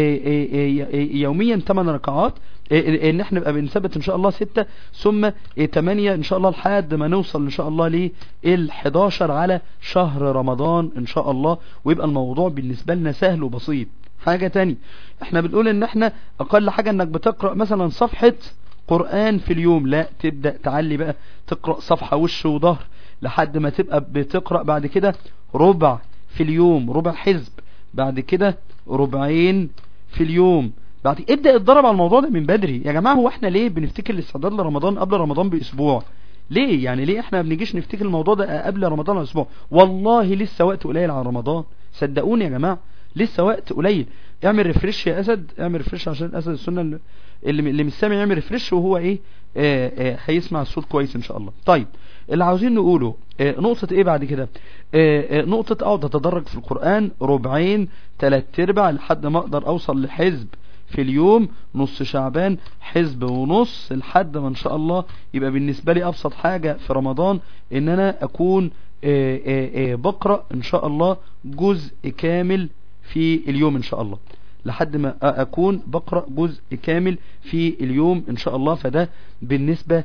يوميا 8 ركعات إيه، ان احنا نبقى بنثبت ان شاء الله 6 ثم 8 ان شاء الله لحد ما نوصل ان شاء الله لل 11 على شهر رمضان ان شاء الله ويبقى الموضوع بالنسبة لنا سهل وبسيط حاجة تاني احنا بنقول ان احنا اقل حاجة انك بتقرأ مثلا صفحة قرآن في اليوم لا تبدأ تعلي بقى تقرأ صفحة وش وظهر لحد ما تبقى بتقرأ بعد كده ربع في اليوم ربع حزب بعد كده ربعين في اليوم بعد ابدأ اتدرب على الموضوع ده من بدري يا جماعة هو احنا ليه بنفتكر الاستعداد لرمضان قبل رمضان باسبوع ليه يعني ليه احنا ما بنجيش نفتكر الموضوع ده قبل رمضان باسبوع والله لسه وقت قليل على رمضان صدقوني يا جماعة لسه وقت قليل اعمل ريفرش يا اسد اعمل ريفرش عشان اسد السنة اللي اللي اللي مش سامع يعمل ريفرش وهو ايه آه آه هيسمع الصوت كويس ان شاء الله طيب اللي عاوزين نقوله آه نقطة ايه بعد كده آه آه نقطة اقعد اتدرج في القرآن ربعين تلات ارباع لحد ما اقدر اوصل لحزب في اليوم نص شعبان حزب ونص لحد ما ان شاء الله يبقى بالنسبة لي ابسط حاجة في رمضان ان انا اكون آه آه آه بقرأ ان شاء الله جزء كامل في اليوم ان شاء الله لحد ما اكون بقرأ جزء كامل في اليوم ان شاء الله فده بالنسبة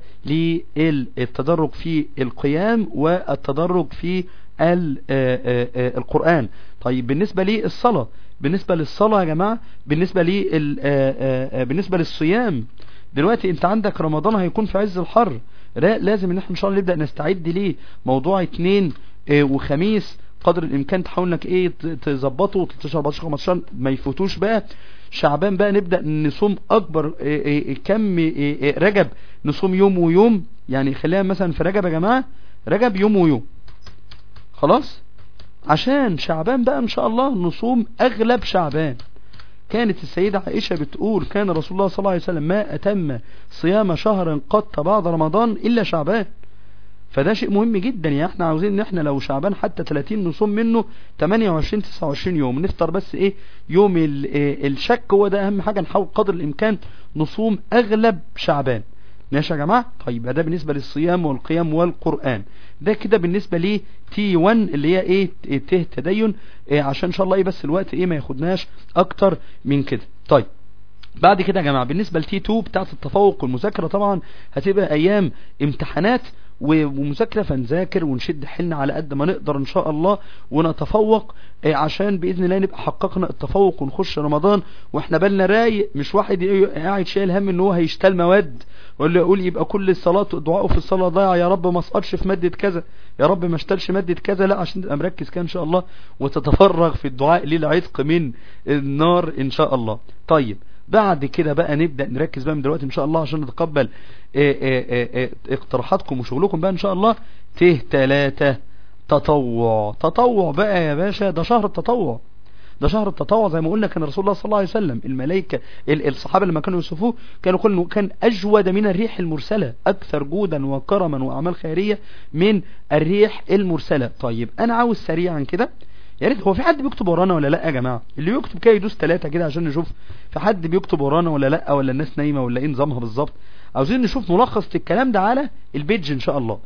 للتدرج في القيام والتدرج في ال- آه، آه، آه، القرآن طيب بالنسبة للصلاة بالنسبة للصلاة يا جماعة بالنسبة لل آه، آه، آه، بالنسبة للصيام دلوقتي انت عندك رمضان هيكون في عز الحر لا- لازم ان احنا ان شاء الله نبدأ نستعد ليه موضوع اتنين آه، وخميس قدر الامكان تحاول انك ايه ت- تظبطه 13 14 15 ما يفوتوش بقى شعبان بقى نبدأ نصوم اكبر آه، آه، كم آه، آه، رجب نصوم يوم ويوم يعني خلينا مثلا في رجب يا جماعة رجب يوم ويوم خلاص عشان شعبان بقى ان شاء الله نصوم اغلب شعبان كانت السيدة عائشة بتقول كان رسول الله صلى الله عليه وسلم ما أتم صيام شهر قط بعد رمضان إلا شعبان فده شيء مهم جدا يعني احنا عاوزين ان احنا لو شعبان حتى 30 نصوم منه 28 29 يوم نفطر بس ايه يوم ال- إيه الشك هو ده اهم حاجة نحاول قدر الامكان نصوم اغلب شعبان ماشي يا جماعة طيب ده بالنسبة للصيام والقيام والقرآن ده كده بالنسبة لي تي 1 اللي هي ايه ت تدين إيه عشان ان شاء الله ايه بس الوقت ايه ما ياخدناش اكتر من كده طيب بعد كده يا جماعة بالنسبة لتي 2 بتاعة التفوق والمذاكرة طبعا هتبقى ايام امتحانات و- ومذاكرة فنذاكر ونشد حيلنا على قد ما نقدر ان شاء الله ونتفوق آه، عشان باذن الله نبقى حققنا التفوق ونخش رمضان واحنا بالنا رايق مش واحد ي- قاعد شايل هم ان هو هيشتال مواد ولا يقول يبقى كل الصلاة دعائه في الصلاة ضايع يا رب ما اسقطش في مادة كذا يا رب ما اشتلش مادة كذا لا عشان تبقى مركز كده ان شاء الله وتتفرغ في الدعاء للعتق من النار ان شاء الله طيب بعد كده بقى نبدأ نركز بقى من دلوقتي ان شاء الله عشان نتقبل اه اه اه اه اقتراحاتكم وشغلكم بقى ان شاء الله ته تلاتة تطوع تطوع بقى يا باشا ده شهر التطوع ده شهر التطوع زي ما قلنا كان رسول الله صلى الله عليه وسلم الملائكة ال- الصحابة لما كانوا يوصفوه كانوا يقولوا إنه كان أجود من الريح المرسلة أكثر جودا وكرما وأعمال خيرية من الريح المرسلة طيب أنا عاوز سريعا كده يا ريت هو في حد بيكتب ورانا ولا لا يا جماعة اللي يكتب كده يدوس ثلاثة كده عشان نشوف في حد بيكتب ورانا ولا لا ولا الناس نايمة ولا ايه نظامها بالظبط عاوزين نشوف ملخص الكلام ده على البيج ان شاء الله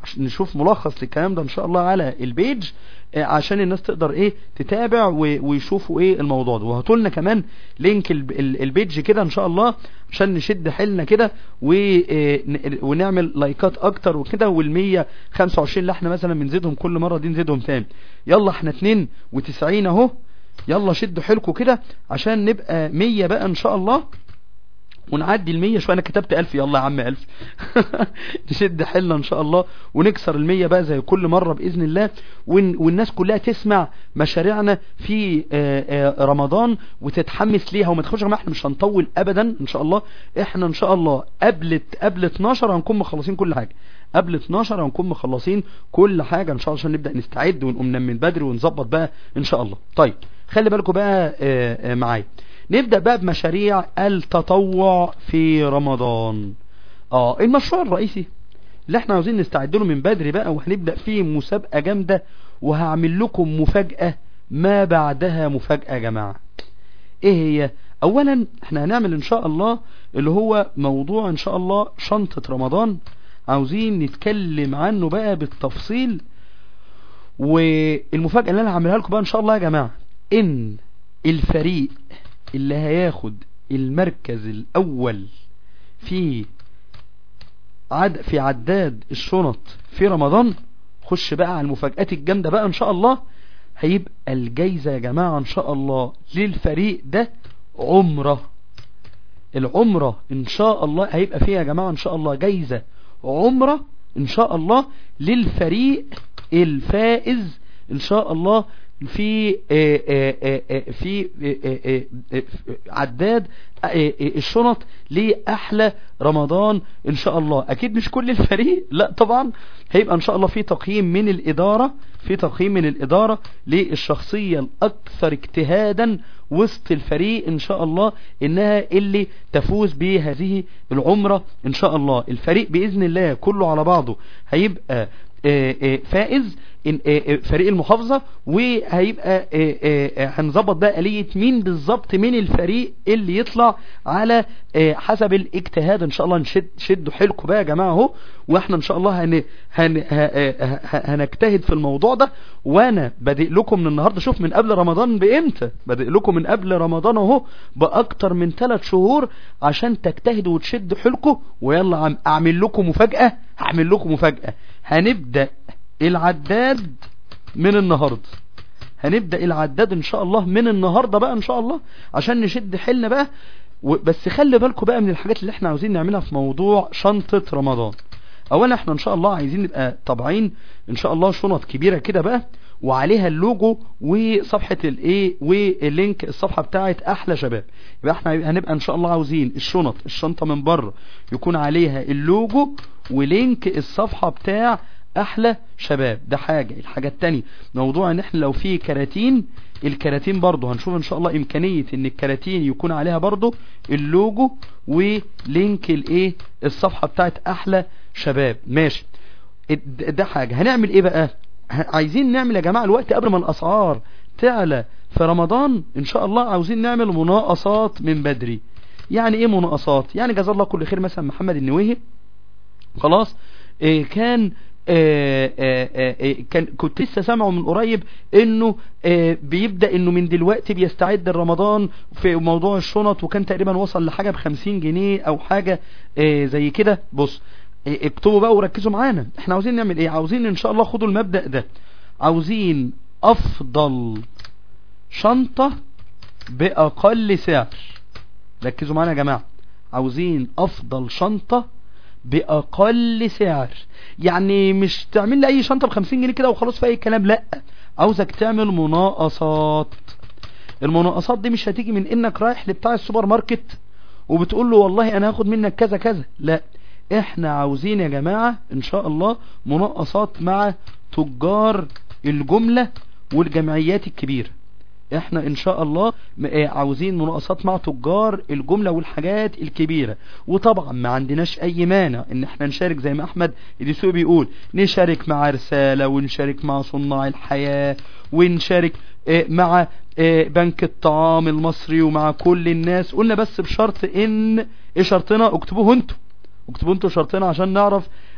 نشوف ملخص للكلام ده ان شاء الله على البيج آه، عشان الناس تقدر ايه تتابع و- ويشوفوا ايه الموضوع ده وهاتوا لنا كمان لينك الب- ال- البيج كده ان شاء الله عشان نشد حيلنا كده و- آه، ن- ونعمل لايكات اكتر وكده وال 125 اللي احنا مثلا بنزيدهم كل مره دي نزيدهم تاني يلا احنا 92 اهو يلا شدوا حيلكم كده عشان نبقى 100 بقى ان شاء الله ونعدي المية شوية انا كتبت الف يلا يا عم الف نشد حيلنا ان شاء الله ونكسر المية بقى زي كل مرة باذن الله ون والناس كلها تسمع مشاريعنا في آه، آه، رمضان وتتحمس ليها وما تخافوش يا جماعه احنا مش هنطول ابدا ان شاء الله احنا ان شاء الله قبل قبل 12 هنكون مخلصين كل حاجة قبل 12 هنكون مخلصين كل حاجة ان شاء الله عشان نبدأ نستعد ونقوم ننام من بدري ونظبط بقى ان شاء الله طيب خلي بالكم بقى آه، آه، معايا نبدأ بقى بمشاريع التطوع في رمضان اه المشروع الرئيسي اللي احنا عاوزين نستعد له من بدري بقى وهنبدأ فيه مسابقة جامدة وهعمل لكم مفاجأة ما بعدها مفاجأة يا جماعة ايه هي اولا احنا هنعمل ان شاء الله اللي هو موضوع ان شاء الله شنطة رمضان عاوزين نتكلم عنه بقى بالتفصيل والمفاجأة اللي انا هعملها لكم بقى ان شاء الله يا جماعة ان الفريق اللي هياخد المركز الاول في عد في عداد الشنط في رمضان خش بقى على المفاجآت الجامدة بقى ان شاء الله هيبقى الجايزة يا جماعة ان شاء الله للفريق ده عمرة العمرة ان شاء الله هيبقى فيها يا جماعة ان شاء الله جايزة عمرة ان شاء الله للفريق الفائز ان شاء الله في آه، آه، آه، آه، في آه، آه، آه، عداد آه، آه، الشنط لأحلى رمضان ان شاء الله اكيد مش كل الفريق لا طبعا هيبقى ان شاء الله في تقييم من الادارة في تقييم من الادارة للشخصية الاكثر اجتهادا وسط الفريق ان شاء الله انها اللي تفوز بهذه العمرة ان شاء الله الفريق باذن الله كله على بعضه هيبقى آه، آه، فائز إن- آه، آه، فريق المحافظة وهيبقى آه، آه، آه، هنظبط بقى آلية مين بالظبط من الفريق اللي يطلع على آه، حسب الاجتهاد ان شاء الله نشد شدوا حيلكم بقى يا جماعة اهو واحنا ان شاء الله هن هن ه- ه- ه- هنجتهد في الموضوع ده وانا بادئ لكم من النهارده شوف من قبل رمضان بامتى بادئ لكم من قبل رمضان اهو باكتر من ثلاث شهور عشان تجتهدوا وتشدوا حيلكم ويلا عم اعمل لكم مفاجأة هعمل لكم مفاجأة هنبدأ العداد من النهاردة هنبدأ العداد ان شاء الله من النهاردة بقى ان شاء الله عشان نشد حيلنا بقى و- بس خلي بالكم بقى من الحاجات اللي احنا عاوزين نعملها في موضوع شنطة رمضان اولا احنا ان شاء الله عايزين نبقى طابعين ان شاء الله شنط كبيرة كده بقى وعليها اللوجو وصفحة الايه واللينك الصفحة بتاعت احلى شباب يبقى احنا هنبقى ان شاء الله عاوزين الشنط الشنطة من بره يكون عليها اللوجو ولينك الصفحة بتاع احلى شباب ده حاجة الحاجة التانية موضوع ان احنا لو في كراتين الكراتين برضو هنشوف ان شاء الله امكانية ان الكراتين يكون عليها برضو اللوجو ولينك الايه الصفحة بتاعت احلى شباب ماشي د- ده حاجة هنعمل ايه بقى ه- عايزين نعمل يا جماعة الوقت قبل ما الاسعار تعلى في رمضان ان شاء الله عاوزين نعمل مناقصات من بدري يعني ايه مناقصات يعني جزا الله كل خير مثلا محمد النويهي خلاص إيه كان آه، آه، آه، آه، كان كنت لسه سامعه من قريب انه آه، بيبدأ انه من دلوقتي بيستعد لرمضان في موضوع الشنط وكان تقريبا وصل لحاجة بخمسين جنيه او حاجة آه، زي كده بص آه، اكتبوا بقى وركزوا معانا احنا عاوزين نعمل ايه عاوزين ان شاء الله خدوا المبدأ ده عاوزين افضل شنطة باقل سعر ركزوا معانا يا جماعة عاوزين افضل شنطة باقل سعر يعني مش تعمل لي اي شنطة بخمسين جنيه كده وخلاص في اي كلام لا عاوزك تعمل مناقصات المناقصات دي مش هتيجي من انك رايح لبتاع السوبر ماركت وبتقول له والله انا هاخد منك كذا كذا لا احنا عاوزين يا جماعة ان شاء الله مناقصات مع تجار الجملة والجمعيات الكبيرة احنا ان شاء الله م- آه عاوزين مناقصات مع تجار الجملة والحاجات الكبيرة وطبعا ما عندناش اي مانع ان احنا نشارك زي ما احمد الدسوقي بيقول نشارك مع رسالة ونشارك مع صناع الحياة ونشارك آه، مع آه، بنك الطعام المصري ومع كل الناس قلنا بس بشرط ان ايه شرطنا اكتبوه انتوا اكتبوا انتوا شرطنا عشان نعرف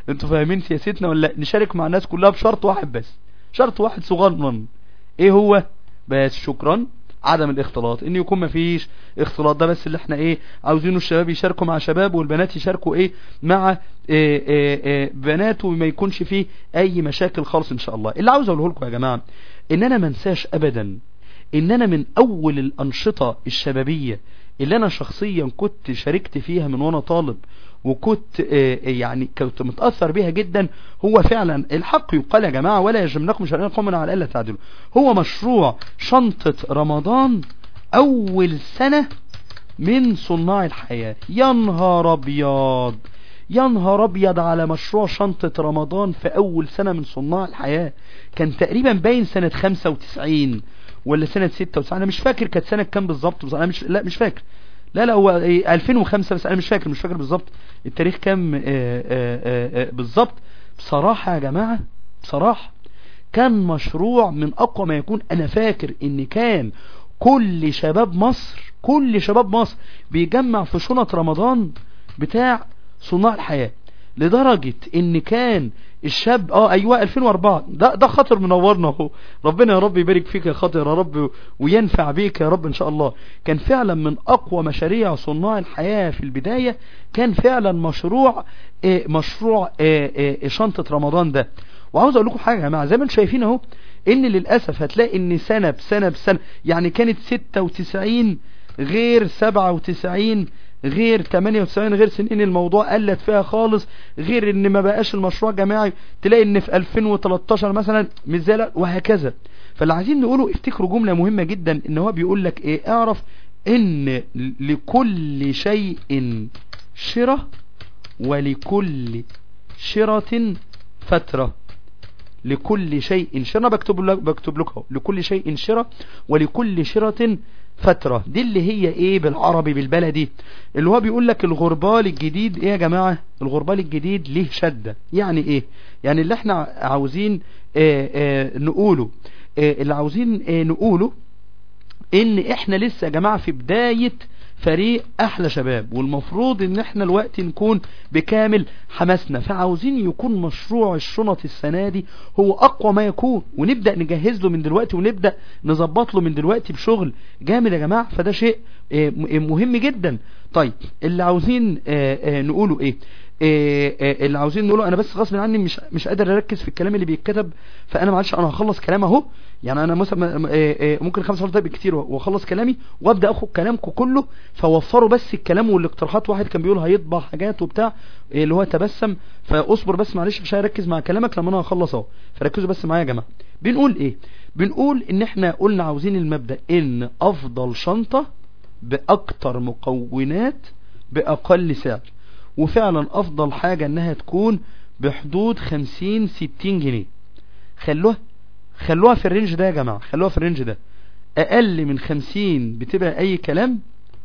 انتوا فاهمين سياستنا ولا لا؟ نشارك مع الناس كلها بشرط واحد بس شرط واحد صغنن ايه هو بس شكرا عدم الاختلاط ان يكون مفيش اختلاط ده بس اللي احنا ايه عاوزينه الشباب يشاركوا مع شباب والبنات يشاركوا ايه مع إيه إيه إيه بنات وما يكونش فيه اي مشاكل خالص ان شاء الله اللي عاوز اقوله لكم يا جماعة ان انا منساش ابدا ان انا من اول الانشطة الشبابية اللي انا شخصيا كنت شاركت فيها من وانا طالب وكنت آه، يعني كنت متأثر بيها جدا هو فعلا الحق يقال يا جماعة ولا يجمناكم شرعين قومنا على ألا تعدلوا هو مشروع شنطة رمضان أول سنة من صناع الحياة يا نهار أبيض يا نهار أبيض على مشروع شنطة رمضان في أول سنة من صناع الحياة كان تقريبا باين سنة 95 ولا سنة 96 أنا مش فاكر كانت سنة كام بالظبط بس أنا مش لا مش فاكر لا لا هو إيه 2005 بس انا مش فاكر مش فاكر بالظبط التاريخ كام آه، آه، آه، آه، بالظبط بصراحة يا جماعة بصراحة كان مشروع من اقوى ما يكون انا فاكر ان كان كل شباب مصر كل شباب مصر بيجمع في شنط رمضان بتاع صناع الحياة لدرجة ان كان الشاب اه ايوه 2004 ده ده خاطر منورنا اهو ربنا يا رب يبارك فيك يا خاطر يا رب وينفع بيك يا رب ان شاء الله كان فعلا من اقوى مشاريع صناع الحياة في البداية كان فعلا مشروع آه مشروع آه آه شنطة رمضان ده وعاوز اقول لكم حاجة يا جماعة زي ما انتم شايفين اهو ان للاسف هتلاقي ان سنة بسنة بسنة يعني كانت 96 غير 97 غير 98 غير سنين الموضوع قلت فيها خالص غير ان ما بقاش المشروع جماعي تلاقي ان في 2013 مثلا مش زي لا وهكذا فاللي عايزين نقوله افتكروا جملة مهمة جدا ان هو بيقول لك ايه اعرف ان لكل شيء شرة ولكل شرة فترة لكل شيء شرة بكتب لك بكتب لك اهو لكل شيء شرة ولكل شرة فترة دي اللي هي ايه بالعربي بالبلدي اللي هو بيقول لك الغربال الجديد ايه يا جماعة الغربال الجديد ليه شدة يعني ايه يعني اللي احنا عاوزين اه اه نقوله اه اللي عاوزين اه نقوله ان احنا لسه يا جماعة في بداية فريق احلى شباب والمفروض ان احنا الوقت نكون بكامل حماسنا فعاوزين يكون مشروع الشنط السنة دي هو اقوى ما يكون ونبدأ نجهز له من دلوقتي ونبدأ نظبط له من دلوقتي بشغل جامد يا جماعة فده شيء آه، م- مهم جدا طيب اللي عاوزين آه، آه، نقوله ايه آه، آه، اللي عاوزين نقوله انا بس غصب عني مش مش قادر اركز في الكلام اللي بيتكتب فانا معلش انا هخلص كلام اهو يعني انا مثلا آه، آه، ممكن خمس مرات بالكتير واخلص كلامي وابدا اخد كلامكم كله فوفروا بس الكلام والاقتراحات واحد كان بيقول هيطبع حاجات وبتاع آه، اللي هو تبسم فاصبر بس معلش عشان اركز مع كلامك لما انا هخلص اهو فركزوا بس معايا يا جماعه بنقول ايه بنقول ان احنا قلنا عاوزين المبدا ان افضل شنطه باكتر مكونات باقل سعر وفعلا افضل حاجة انها تكون بحدود خمسين ستين جنيه خلوها خلوها في الرينج ده يا جماعة خلوها في الرينج ده اقل من خمسين بتبقى اي كلام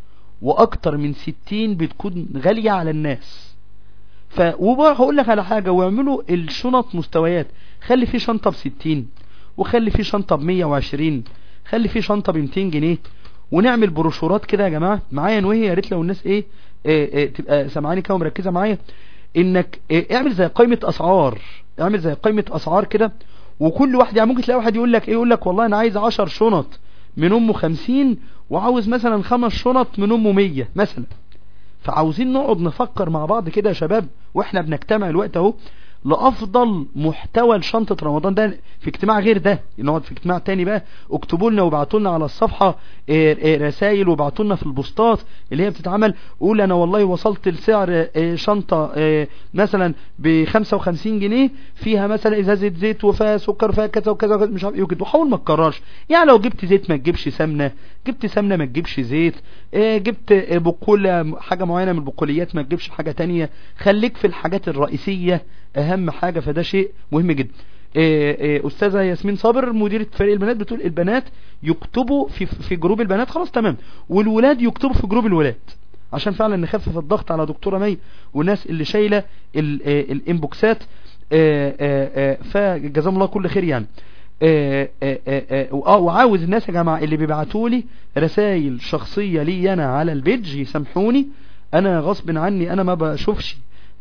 واكتر من ستين بتكون غالية على الناس ف وهقول لك على حاجة واعملوا الشنط مستويات خلي في شنطة بستين وخلي في شنطة بمية وعشرين خلي في شنطة بمتين جنيه ونعمل بروشورات كده يا جماعة معايا نوهي يا ريت لو الناس ايه, إيه, إيه تبقى سامعاني كده ومركزة معايا انك إيه اعمل زي قائمة اسعار اعمل زي قائمة اسعار كده وكل واحد يعني ممكن تلاقي واحد يقول لك ايه يقول لك والله انا عايز 10 شنط من امه 50 وعاوز مثلا خمس شنط من امه 100 مثلا فعاوزين نقعد نفكر مع بعض كده يا شباب واحنا بنجتمع الوقت اهو لافضل محتوى لشنطة رمضان ده في اجتماع غير ده نقعد في اجتماع تاني بقى اكتبوا لنا وابعتوا لنا على الصفحة رسائل وابعتوا لنا في البوستات اللي هي بتتعمل قول انا والله وصلت لسعر اه، شنطة اه، مثلا ب 55 جنيه فيها مثلا ازازة زيت وفيها سكر وفيها كذا وكذا وكذا مش عارف ايه وكده وحاول ما تكررش يعني لو جبت زيت ما تجيبش سمنة جبت سمنة ما تجيبش زيت اه، جبت اه، بقولة حاجة معينة من البقوليات ما تجيبش حاجة تانية خليك في الحاجات الرئيسية اهم حاجة فده شيء مهم جدا إيه إيه استاذه ياسمين صابر مديره فريق البنات بتقول البنات يكتبوا في في جروب البنات خلاص تمام والولاد يكتبوا في جروب الولاد عشان فعلا نخفف الضغط على دكتوره مي والناس اللي شايله ال- آه، الانبوكسات آه، آه، آه، فجزاهم الله كل خير يعني آه، آه، آه، آه، اه وعاوز الناس يا جماعه اللي بيبعتوا لي رسائل شخصيه لي انا على البيج يسامحوني انا غصب عني انا ما بشوفش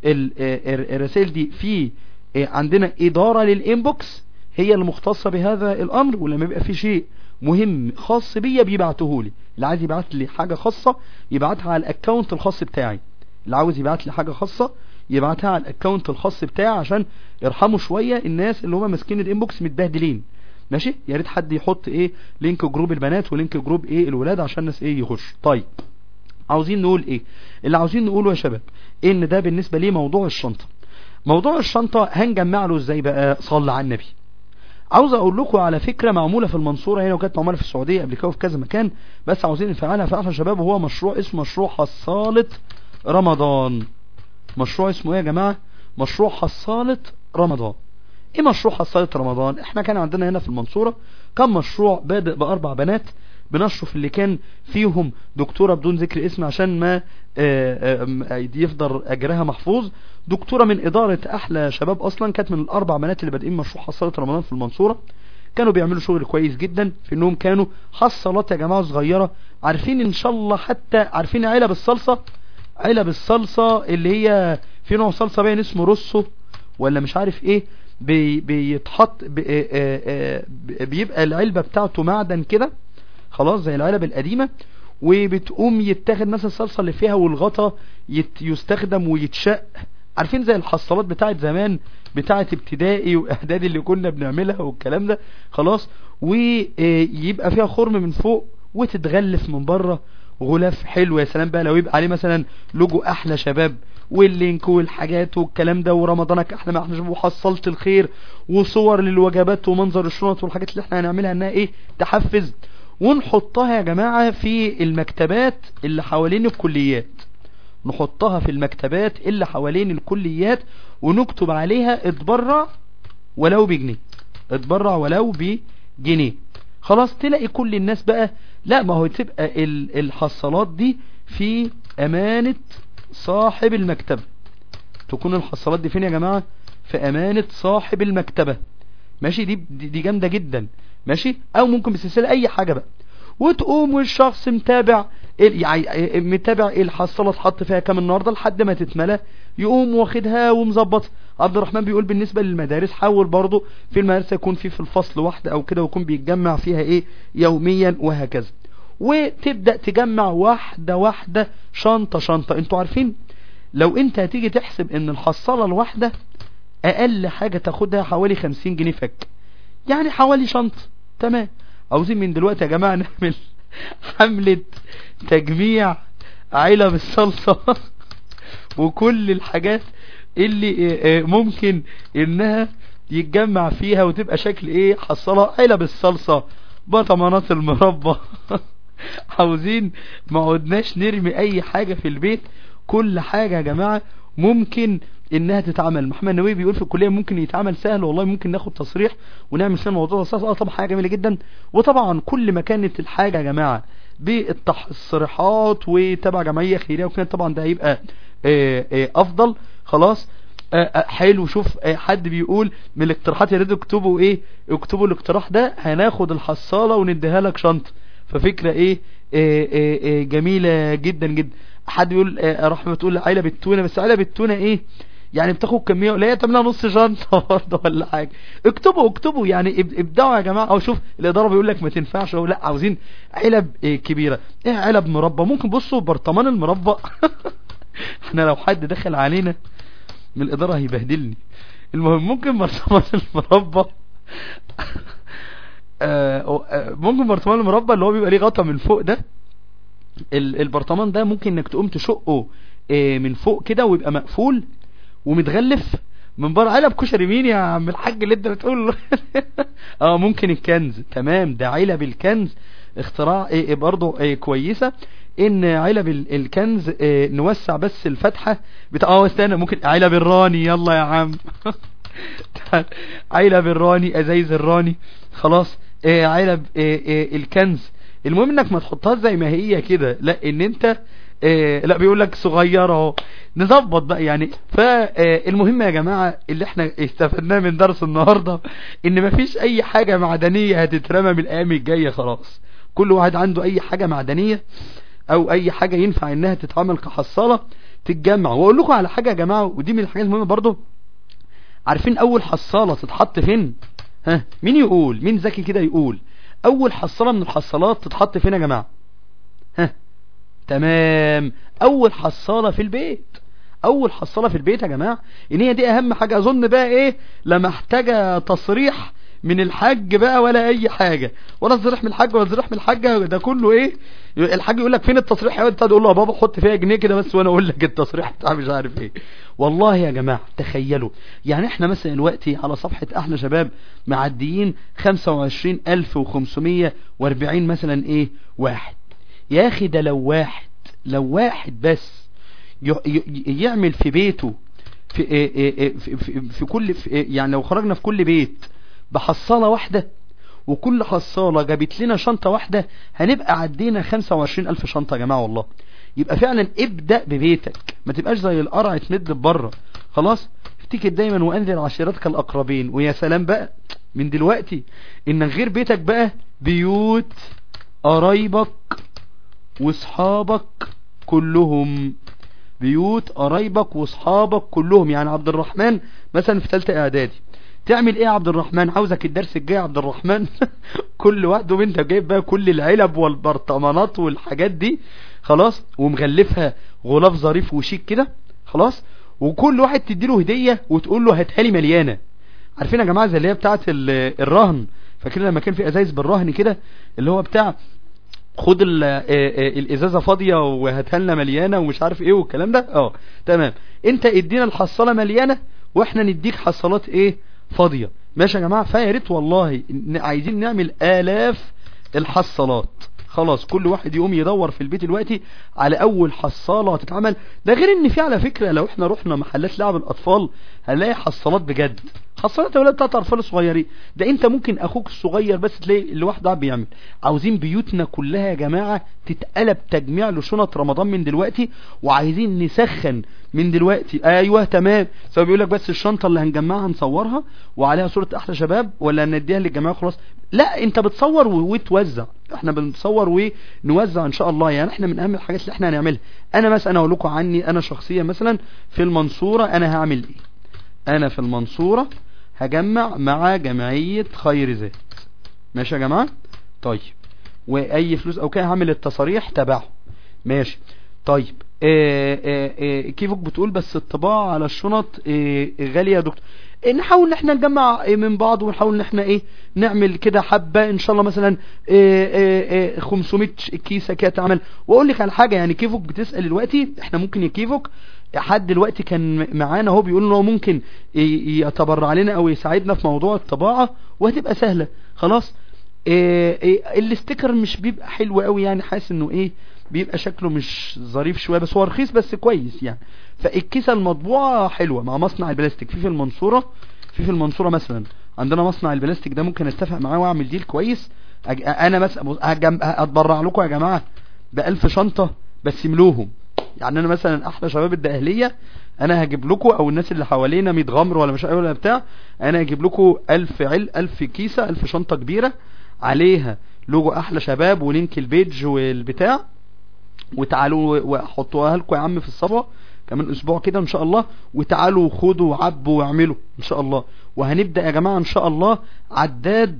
ال- آه، ال- الرسائل دي في آه، عندنا ادارة للانبوكس هي المختصة بهذا الامر ولما يبقى في شيء مهم خاص بيا بيبعته لي اللي عايز يبعت لي حاجة خاصة يبعتها على الاكونت الخاص بتاعي اللي عاوز يبعت لي حاجة خاصة يبعتها على الاكونت الخاص بتاعي عشان يرحموا شوية الناس اللي هم ماسكين الانبوكس متبهدلين ماشي يا ريت حد يحط ايه لينك جروب البنات ولينك جروب ايه الولاد عشان الناس ايه يخش طيب عاوزين نقول ايه اللي عاوزين نقوله يا شباب ان ده بالنسبة ليه موضوع الشنطة موضوع الشنطة هنجمع له ازاي بقى صلى على النبي عاوز اقول لكم على فكرة معمولة في المنصورة هنا وكانت معمولة في السعودية قبل كده وفي كذا مكان بس عاوزين نفعلها فعلا يا شباب وهو مشروع اسمه مشروع حصالة رمضان مشروع اسمه ايه يا جماعة مشروع حصالة رمضان ايه مشروع حصالة رمضان احنا كان عندنا هنا في المنصورة كان مشروع بادئ باربع بنات بنشرف اللي كان فيهم دكتورة بدون ذكر اسم عشان ما آه، آه، يفضل اجرها محفوظ دكتورة من ادارة احلى شباب اصلا كانت من الاربع بنات اللي بادئين مشروع حصالة رمضان في المنصورة كانوا بيعملوا شغل كويس جدا في انهم كانوا حصالات يا جماعة صغيرة عارفين ان شاء الله حتى عارفين علب الصلصة علب الصلصة اللي هي في نوع صلصة باين اسمه روسو ولا مش عارف ايه بي بيتحط بي آه، آه، آه، بيبقى العلبة بتاعته معدن كده خلاص زي العلب القديمة وبتقوم يتاخد مثلا الصلصة اللي فيها والغطا يت يستخدم ويتشق عارفين زي الحصالات بتاعت زمان بتاعت ابتدائي واعدادي اللي كنا بنعملها والكلام ده خلاص ويبقى فيها خرم من فوق وتتغلف من بره غلاف حلو يا سلام بقى لو يبقى عليه مثلا لوجو احلى شباب واللينك والحاجات والكلام ده ورمضانك احلى ما احنا شباب وحصلت الخير وصور للوجبات ومنظر الشنط والحاجات اللي احنا هنعملها انها ايه تحفز ونحطها يا جماعة في المكتبات اللي حوالين الكليات نحطها في المكتبات اللي حوالين الكليات ونكتب عليها اتبرع ولو بجنيه اتبرع ولو بجنيه خلاص تلاقي كل الناس بقى لا ما هو تبقى ال- الحصالات دي في امانة صاحب المكتبة تكون الحصالات دي فين يا جماعة في امانة صاحب المكتبة ماشي دي دي دي جامدة جدا ماشي او ممكن بسلسلة اي حاجة بقى وتقوم والشخص متابع ال- يعني متابع ايه الحصالة اتحط فيها كام النهاردة لحد ما تتملى يقوم واخدها ومظبط عبد الرحمن بيقول بالنسبة للمدارس حاول برضو في المدرسة يكون في في الفصل واحدة او كده ويكون بيتجمع فيها ايه يوميا وهكذا وتبدأ تجمع واحدة واحدة شنطة شنطة انتوا عارفين لو انت هتيجي تحسب ان الحصالة الواحدة اقل حاجة تاخدها حوالي 50 جنيه فك يعني حوالي شنطة تمام عاوزين من دلوقتي يا جماعة نعمل حملة تجميع علب الصلصة وكل الحاجات اللي آه، آه، ممكن انها يتجمع فيها وتبقى شكل ايه حصلة علب الصلصة بطمانات المربى عاوزين ما عدناش نرمي اي حاجة في البيت كل حاجة يا جماعة ممكن انها تتعمل محمد نووي بيقول في الكلية ممكن يتعمل سهل والله ممكن ناخد تصريح ونعمل سنة موضوع الصلصة اه طبعا حاجة جميلة جدا وطبعا كل ما كانت الحاجة يا جماعة بالتصريحات وتبع جمعية خيرية وكده طبعا ده هيبقى آه، آه، افضل خلاص آه، آه، حلو شوف آه، حد بيقول من الاقتراحات يا ريت اكتبوا ايه اكتبوا الاقتراح ده هناخد الحصالة ونديها لك شنطة ففكرة ايه آه، آه، آه، جميلة جدا جدا حد بيقول آه، رحمة بتقول علب التونة بس علب التونة ايه يعني بتاخد كمية قليلة تعملها نص شنطة برضه ولا حاجة اكتبوا اكتبوا يعني اب- ابدعوا يا جماعة او شوف الادارة بيقول لك ما تنفعش او لا عاوزين علب إيه كبيرة ايه علب مربى ممكن بصوا برطمان المربى احنا لو حد دخل علينا من الادارة هيبهدلني المهم ممكن برطمان المربى آه، آه، ممكن برطمان المربى اللي هو بيبقى ليه غطا من فوق ده ال- البرطمان ده ممكن انك تقوم تشقه آه، من فوق كده ويبقى مقفول ومتغلف من بره علب كشري مين يا عم الحاج اللي انت بتقول اه ممكن الكنز تمام ده علب الكنز اختراع ايه إيه برضه ايه كويسة ان علب ال- الكنز ايه نوسع بس الفتحة بتاع اه استنى ممكن علب الراني يلا يا عم علب الراني ازايز الراني خلاص ايه علب ايه ايه الكنز المهم انك ما تحطها زي ما هي كده لا ان انت إيه لا بيقول لك صغيره اهو نظبط بقى يعني فالمهم يا جماعه اللي احنا استفدناه من درس النهارده ان مفيش اي حاجه معدنيه هتترمى من الايام الجايه خلاص كل واحد عنده اي حاجه معدنيه او اي حاجه ينفع انها تتعمل كحصاله تتجمع واقول لكم على حاجة يا جماعة ودي من الحاجات المهمة برضو عارفين اول حصالة تتحط فين ها مين يقول مين ذكي كده يقول اول حصالة من الحصالات تتحط فين يا جماعة ها تمام اول حصالة في البيت اول حصالة في البيت يا جماعة ان هي دي اهم حاجة اظن بقى ايه لا محتاجة تصريح من الحاج بقى ولا اي حاجة ولا تصريح من الحاج ولا تصريح من الحاجة ده كله ايه الحاج يقول لك فين التصريح يا انت تقول له يا بابا حط فيها جنيه كده بس وانا اقول لك التصريح بتاع مش عارف ايه والله يا جماعة تخيلوا يعني احنا مثلا دلوقتي على صفحة احلى شباب معديين 25540 مثلا ايه واحد يا اخي ده لو واحد لو واحد بس يعمل في بيته في, في, في, في كل في يعني لو خرجنا في كل بيت بحصالة واحدة وكل حصالة جابت لنا شنطة واحدة هنبقى عدينا 25 ألف شنطة يا جماعة والله يبقى فعلا ابدأ ببيتك ما تبقاش زي القرع تمد بره خلاص افتكر دايما وانذر عشيرتك الأقربين ويا سلام بقى من دلوقتي ان غير بيتك بقى بيوت قرايبك واصحابك كلهم بيوت قرايبك واصحابك كلهم يعني عبد الرحمن مثلا في ثالثه اعدادي تعمل ايه يا عبد الرحمن عاوزك الدرس الجاي يا عبد الرحمن كل واحد وانت جايب بقى كل العلب والبرطمانات والحاجات دي خلاص ومغلفها غلاف ظريف وشيك كده خلاص وكل واحد تديله هدية وتقول له هاتها لي مليانة عارفين يا جماعة زي اللي هي بتاعت الرهن فاكرين لما كان في ازايز بالرهن كده اللي هو بتاع خد الازازه فاضيه وهاتها لنا مليانه ومش عارف ايه والكلام ده اه تمام انت ادينا الحصاله مليانه واحنا نديك حصالات ايه فاضيه ماشي يا جماعه فيا ريت والله عايزين نعمل الاف الحصالات خلاص كل واحد يقوم يدور في البيت دلوقتي على اول حصاله هتتعمل ده غير ان في على فكره لو احنا رحنا محلات لعب الاطفال هنلاقي حصالات بجد حصالات اولاد بتاعت اطفال صغيرين ده انت ممكن اخوك الصغير بس تلاقي لوحده قاعد بيعمل عاوزين بيوتنا كلها يا جماعه تتقلب تجميع لشنط رمضان من دلوقتي وعايزين نسخن من دلوقتي ايوه تمام سواء بيقول لك بس الشنطه اللي هنجمعها نصورها وعليها صوره احلى شباب ولا نديها للجماعه خلاص لا انت بتصور وتوزع احنا بنصور ونوزع ان شاء الله يعني احنا من اهم الحاجات اللي احنا هنعملها انا مثلا اقول لكم عني انا شخصيا مثلا في المنصوره انا هعمل ايه انا في المنصوره هجمع مع جمعيه خير ذات ماشي يا جماعه طيب واي فلوس او كده هعمل التصاريح تبعه ماشي طيب آآ آآ كيفك بتقول بس الطباعة على الشنط غالية يا دكتور نحاول ان احنا نجمع من بعض ونحاول ان احنا ايه نعمل كده حبة ان شاء الله مثلا 500 كيسة كده تعمل واقول لك على حاجة يعني كيفك بتسأل دلوقتي احنا ممكن يا كيفك حد دلوقتي كان معانا هو بيقول انه ممكن يتبرع لنا او يساعدنا في موضوع الطباعة وهتبقى سهلة خلاص الاستيكر مش بيبقى حلو قوي يعني حاسس انه ايه بيبقى شكله مش ظريف شوية بس هو رخيص بس كويس يعني فالكيسة المطبوعة حلوة مع مصنع البلاستيك في في المنصورة في في المنصورة مثلا عندنا مصنع البلاستيك ده ممكن اتفق معاه واعمل ديل كويس أج... انا مثلا اتبرع لكم يا جماعة بألف شنطة بس ملوهم يعني انا مثلا احلى شباب الدقهلية انا هجيب لكم او الناس اللي حوالينا 100 غمر ولا مش ولا بتاع انا هجيب لكم 1000 عل 1000 كيسة 1000 شنطة كبيرة عليها لوجو احلى شباب ولينك البيج والبتاع وتعالوا واحطوها لكم يا عم في الصفحه كمان اسبوع كده ان شاء الله وتعالوا خدوا وعبوا واعملوا ان شاء الله وهنبدا يا جماعه ان شاء الله عداد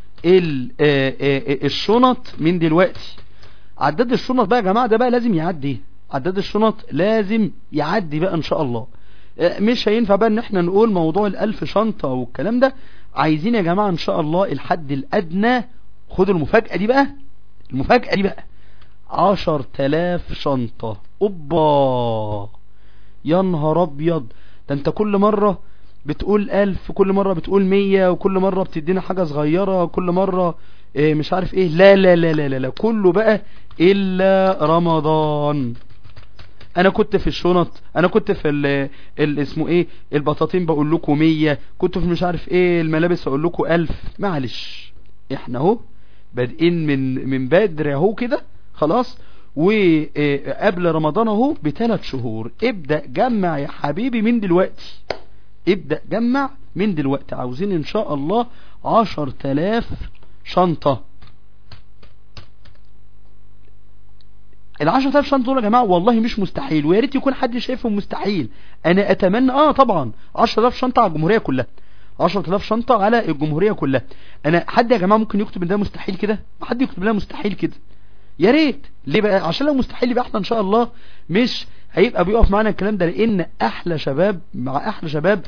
الشنط من دلوقتي عداد الشنط بقى يا جماعه ده بقى لازم يعدي عداد الشنط لازم يعدي بقى ان شاء الله مش هينفع بقى ان احنا نقول موضوع الالف شنطه والكلام ده عايزين يا جماعه ان شاء الله الحد الادنى خدوا المفاجاه دي بقى المفاجاه دي بقى عشر تلاف شنطة اوبا يا نهار ابيض ده انت كل مرة بتقول الف كل مرة بتقول مية وكل مرة بتدينا حاجة صغيرة كل مرة إيه مش عارف ايه لا لا لا لا لا, لا كله بقى الا رمضان انا كنت في الشنط انا كنت في ال ال اسمه ايه البطاطين بقول لكم مية كنت في مش عارف ايه الملابس اقول لكم الف معلش احنا اهو بادئين من من بدري اهو كده خلاص وقبل رمضان اهو بثلاث شهور ابدأ جمع يا حبيبي من دلوقتي ابدأ جمع من دلوقتي عاوزين ان شاء الله عشر تلاف شنطة ال 10000 شنطه دول يا جماعه والله مش مستحيل ويا ريت يكون حد شايفهم مستحيل انا اتمنى اه طبعا 10000 شنطه على الجمهوريه كلها 10000 شنطه على الجمهوريه كلها انا حد يا جماعه ممكن يكتب ان ده مستحيل كده ما حد يكتب لنا مستحيل كده يا ريت ليه بقى عشان لو مستحيل يبقى احنا ان شاء الله مش هيبقى بيقف معانا الكلام ده لان احلى شباب مع احلى شباب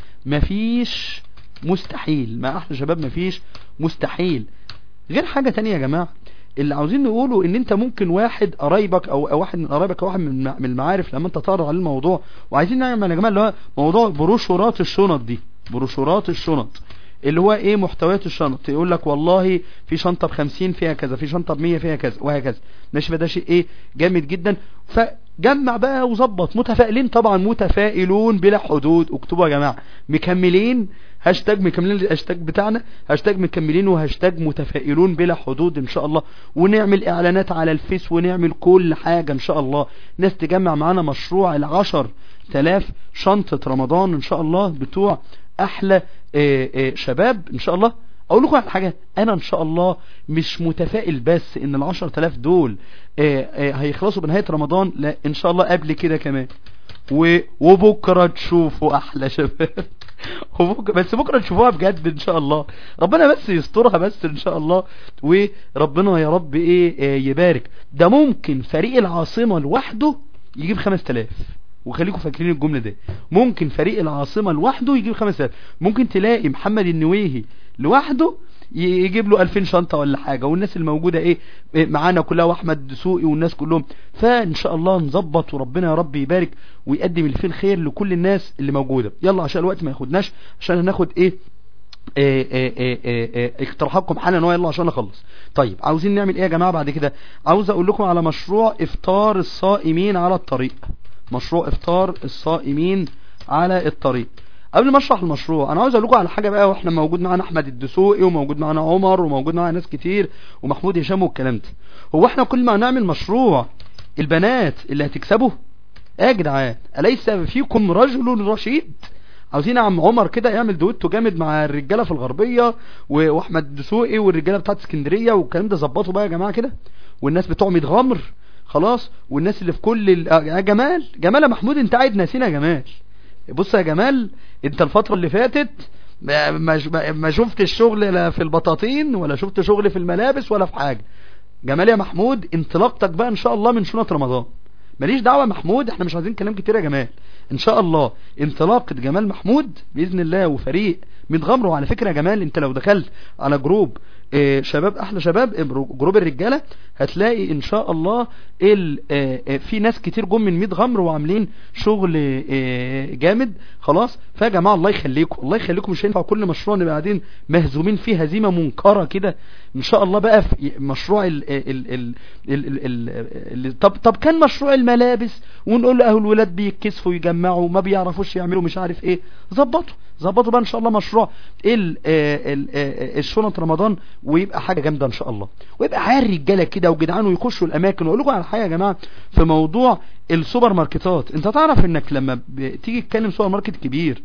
مفيش مستحيل مع احلى شباب مفيش مستحيل غير حاجة تانية يا جماعة اللي عاوزين نقوله ان انت ممكن واحد قرايبك او أو واحد من قرايبك او واحد من من المعارف لما انت تعرض عليه الموضوع وعايزين نعمل يا جماعه اللي هو موضوع بروشورات الشنط دي بروشورات الشنط اللي هو ايه محتويات الشنط يقول لك والله في شنطه ب 50 فيها كذا في شنطه ب 100 فيها كذا وهكذا ماشي فده شيء ايه جامد جدا فجمع بقى وظبط متفائلين طبعا متفائلون بلا حدود اكتبوا يا جماعه مكملين هاشتاج مكملين الهاشتاج بتاعنا هاشتاج مكملين وهاشتاج متفائلون بلا حدود ان شاء الله ونعمل اعلانات على الفيس ونعمل كل حاجة ان شاء الله ناس تجمع معانا مشروع العشر تلاف شنطة رمضان ان شاء الله بتوع احلى آه، آه، شباب ان شاء الله اقول لكم على حاجة انا ان شاء الله مش متفائل بس ان العشر تلاف دول آه، آه، هيخلصوا بنهاية رمضان لا ان شاء الله قبل كده كمان و- وبكرة تشوفوا احلى شباب وبكرة بس بكرة تشوفوها بجد ان شاء الله ربنا بس يسترها بس ان شاء الله وربنا يا رب ايه آه، يبارك ده ممكن فريق العاصمة لوحده يجيب 5000 وخليكم فاكرين الجملة دي ممكن فريق العاصمة لوحده يجيب 5000 ممكن تلاقي محمد النويهي لوحده ي- يجيب له 2000 شنطة ولا حاجة والناس الموجودة ايه إيه معانا كلها واحمد دسوقي والناس كلهم فان شاء الله نظبط وربنا يا رب يبارك ويقدم اللي فيه الخير لكل الناس اللي موجودة يلا عشان الوقت ما ياخدناش عشان هناخد ايه إيه إيه إيه إيه إيه اقتراحاتكم حالا يلا عشان اخلص طيب عاوزين نعمل ايه يا جماعة بعد كده عاوز اقول لكم على مشروع افطار الصائمين على الطريق مشروع افطار الصائمين على الطريق قبل ما اشرح المشروع انا عاوز اقول لكم على حاجه بقى واحنا موجود معانا احمد الدسوقي وموجود معانا عمر وموجود معانا ناس كتير ومحمود هشام والكلام ده هو احنا كل ما نعمل مشروع البنات اللي هتكسبه ايه يا جدعان اليس فيكم رجل رشيد عاوزين يا عم عمر كده يعمل دويتو جامد مع الرجاله في الغربيه و- واحمد الدسوقي والرجاله بتاعت اسكندريه والكلام ده ظبطوا بقى يا جماعه كده والناس بتوع ميت غمر خلاص والناس اللي في كل ال... آه، يا جمال جمال يا محمود انت قاعد ناسينا يا جمال بص يا جمال انت الفترة اللي فاتت ما, ما, ما- ما شفت الشغل لا في البطاطين ولا شفت شغل في الملابس ولا في حاجة جمال يا محمود انطلاقتك بقى ان شاء الله من شنط رمضان ماليش دعوة يا محمود احنا مش عايزين كلام كتير يا جمال ان شاء الله انطلاقة جمال محمود بإذن الله وفريق متغمروا وعلى فكرة يا جمال انت لو دخلت على جروب اه، شباب احلى شباب اه، جروب الرجالة هتلاقي ان شاء الله ال اه، اه، في ناس كتير جم من 100 غمر وعاملين شغل اه، جامد خلاص فيا جماعة الله يخليكم الله يخليكم مش هينفع كل مشروع نبقى قاعدين مهزومين فيه هزيمة منكرة كده ان شاء الله بقى في مشروع ال ال ال ال ال ال ال طب طب كان مشروع الملابس ونقول له اهو الولاد بيتكسفوا يجمعوا ما بيعرفوش يعملوا مش عارف ايه ظبطوا ظبطوا بقى ان شاء الله مشروع ال ال ال الشنط رمضان ويبقى حاجه جامده ان شاء الله ويبقى عيال رجاله كده وجدعان ويخشوا الاماكن واقول لكم على حاجه يا جماعه في موضوع السوبر ماركتات انت تعرف انك لما بتيجي تتكلم سوبر ماركت كبير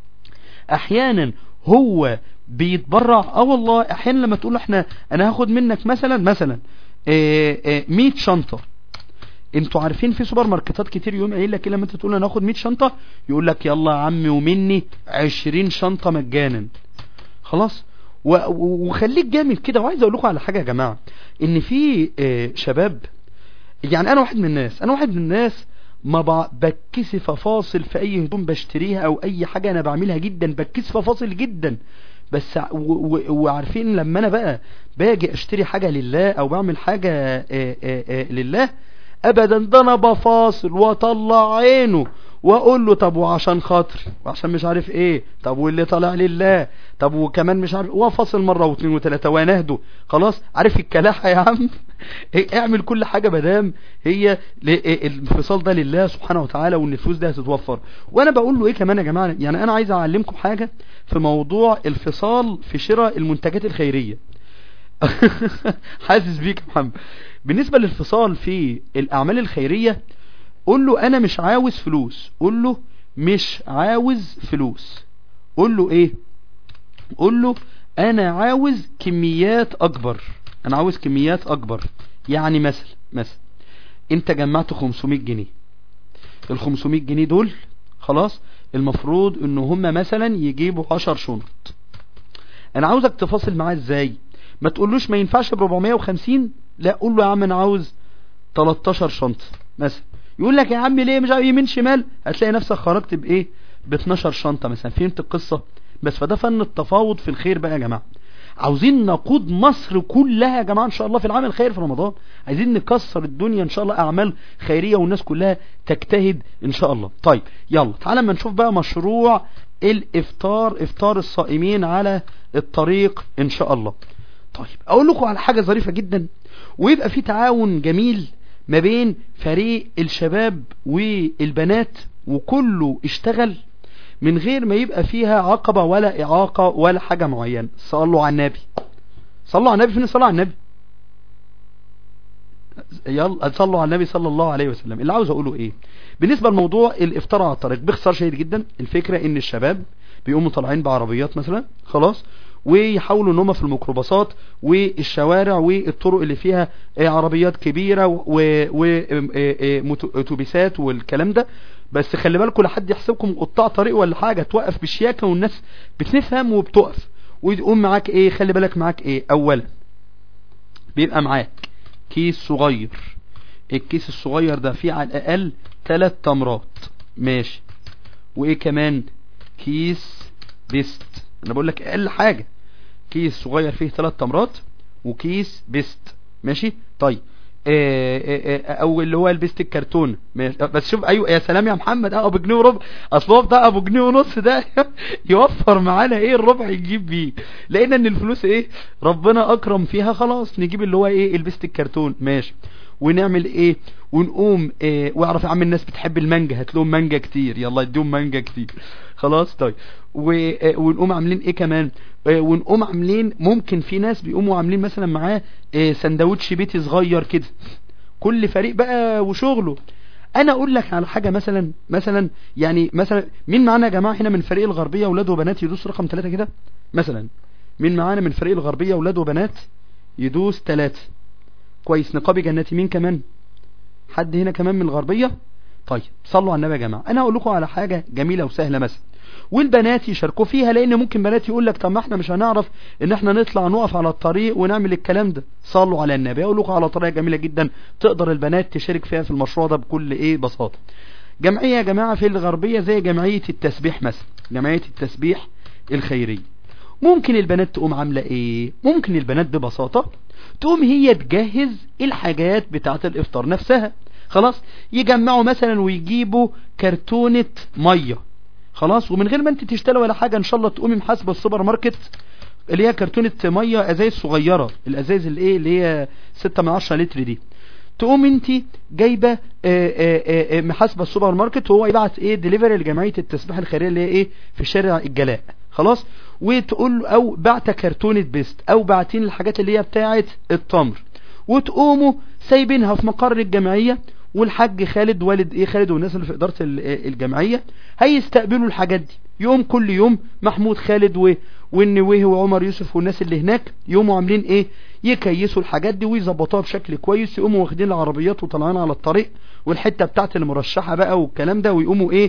احيانا هو بيتبرع اه والله احيانا لما تقول له احنا انا هاخد منك مثلا مثلا آه، آه، 100 شنطه انتوا عارفين في سوبر ماركتات كتير يوم قايل لك ايه لما انت تقول انا هاخد 100 شنطه يقول لك يلا يا عمي ومني 20 شنطه مجانا خلاص و- و- وخليك جامد كده وعايز اقول لكم على حاجه يا جماعه ان في آه، شباب يعني انا واحد من الناس انا واحد من الناس ما ب- بتكسف افاصل في اي هدوم بشتريها او اي حاجة انا بعملها جدا بتكسف افاصل جدا بس ع- و- و- وعارفين لما انا بقى باجي اشتري حاجة لله او بعمل حاجة آه، آه، آه، لله ابدا ده انا بفاصل واطلع عينه واقول له طب وعشان خاطري وعشان مش عارف ايه طب واللي طالع لله طب وكمان مش عارف وفاصل مرة واثنين وثلاثة ونهده خلاص عارف الكلاحة يا عم إيه، اعمل كل حاجة مدام هي ل- إيه، الانفصال ده لله سبحانه وتعالى وان الفلوس دي هتتوفر وانا بقول له ايه كمان يا جماعة يعني انا عايز اعلمكم حاجة في موضوع الفصال في شراء المنتجات الخيرية حاسس بيك يا محمد بالنسبة للفصال في الأعمال الخيرية قول له أنا مش عاوز فلوس قول له مش عاوز فلوس قول له إيه قول له أنا عاوز كميات أكبر أنا عاوز كميات أكبر يعني مثلا مثلا انت جمعت 500 جنيه ال 500 جنيه دول خلاص المفروض ان هم مثلا يجيبوا 10 شنط انا عاوزك تفاصل معاه ازاي ما تقولوش ما ينفعش ب 450 لا قول له يا عم انا عاوز 13 شنطه مثلا يقول لك يا عم ليه مش عارف يمين شمال هتلاقي نفسك خرجت بايه ب 12 شنطه مثلا فهمت القصه بس فده فن التفاوض في الخير بقى يا جماعه عاوزين نقود مصر كلها يا جماعه ان شاء الله في العمل الخير في رمضان عايزين نكسر الدنيا ان شاء الله اعمال خيريه والناس كلها تجتهد ان شاء الله طيب يلا تعالى اما نشوف بقى مشروع الافطار افطار الصائمين على الطريق ان شاء الله طيب اقول لكم على حاجه ظريفه جدا ويبقى في تعاون جميل ما بين فريق الشباب والبنات وكله اشتغل من غير ما يبقى فيها عقبة ولا إعاقة ولا حاجة معينة صلوا على النبي صلوا على النبي فين صلوا على النبي يلا صلوا على النبي صلى الله عليه وسلم اللي عاوز اقوله ايه بالنسبة لموضوع الافطار على الطريق باختصار شديد جدا الفكرة ان الشباب بيقوموا طالعين بعربيات مثلا خلاص ويحاولوا ان هم في الميكروباصات والشوارع والطرق اللي فيها عربيات كبيرة واتوبيسات والكلام ده بس خلي بالكم لحد يحسبكم قطاع طريق ولا حاجة توقف بشياكة والناس بتفهم وبتقف ويقوم معاك ايه خلي بالك معاك ايه اولا بيبقى معاك كيس صغير الكيس الصغير ده فيه على الاقل ثلاث تمرات ماشي وايه كمان كيس بيست انا بقول لك اقل حاجة كيس صغير فيه ثلاث تمرات وكيس بيست ماشي طيب آه آه آه او اللي هو البيست الكرتون بس شوف ايوه يا سلام يا محمد اه ابو جنيه وربع اصل هو بتاع ابو جنيه ونص ده يوفر معانا ايه الربع يجيب بيه لقينا ان الفلوس ايه ربنا اكرم فيها خلاص نجيب اللي هو ايه البيست الكرتون ماشي ونعمل ايه ونقوم إيه واعرف يا عم الناس بتحب المانجا هات لهم مانجا كتير يلا اديهم مانجا كتير خلاص طيب ونقوم عاملين ايه كمان ونقوم عاملين ممكن في ناس بيقوموا عاملين مثلا معاه إيه سندوتش بيتي صغير كده كل فريق بقى وشغله انا اقول لك على حاجة مثلا مثلا يعني مثلا مين معانا يا جماعة هنا من فريق الغربية اولاد وبنات يدوس رقم ثلاثة كده مثلا مين معانا من فريق الغربية اولاد وبنات يدوس ثلاثة كويس نقابي جناتي مين كمان حد هنا كمان من الغربية طيب صلوا على النبي يا جماعة انا اقول لكم على حاجة جميلة وسهلة مثلا والبنات يشاركوا فيها لان ممكن بنات يقول لك طب ما احنا مش هنعرف ان احنا نطلع نقف على الطريق ونعمل الكلام ده صلوا على النبي اقول لكم على طريقة جميلة جدا تقدر البنات تشارك فيها في المشروع ده بكل ايه بساطة جمعية يا جماعة في الغربية زي جمعية التسبيح مثلا جمعية التسبيح الخيرية ممكن البنات تقوم عاملة ايه ممكن البنات ببساطة تقوم هي تجهز الحاجات بتاعة الافطار نفسها خلاص يجمعوا مثلا ويجيبوا كرتونة مية خلاص ومن غير ما انت تشتري ولا حاجة ان شاء الله تقومي محاسبة السوبر ماركت اللي هي كرتونة مية ازايز صغيرة الازايز اللي ايه اللي هي 6 من 10 لتر دي تقوم انت جايبه محاسبه السوبر ماركت وهو يبعت ايه ديليفري لجمعيه التسبيح الخيريه اللي هي ايه في شارع الجلاء خلاص وتقول له او بعت كرتونه بيست او باعتين الحاجات اللي هي بتاعه التمر وتقوموا سايبينها في مقر الجمعيه والحاج خالد والد ايه خالد والناس اللي في اداره الجمعيه هيستقبلوا الحاجات دي يوم كل يوم محمود خالد و... والنويه وعمر يوسف والناس اللي هناك يقوموا عاملين ايه يكيسوا الحاجات دي ويظبطوها بشكل كويس يقوموا واخدين العربيات وطالعين على الطريق والحته بتاعت المرشحه بقى والكلام ده ويقوموا ايه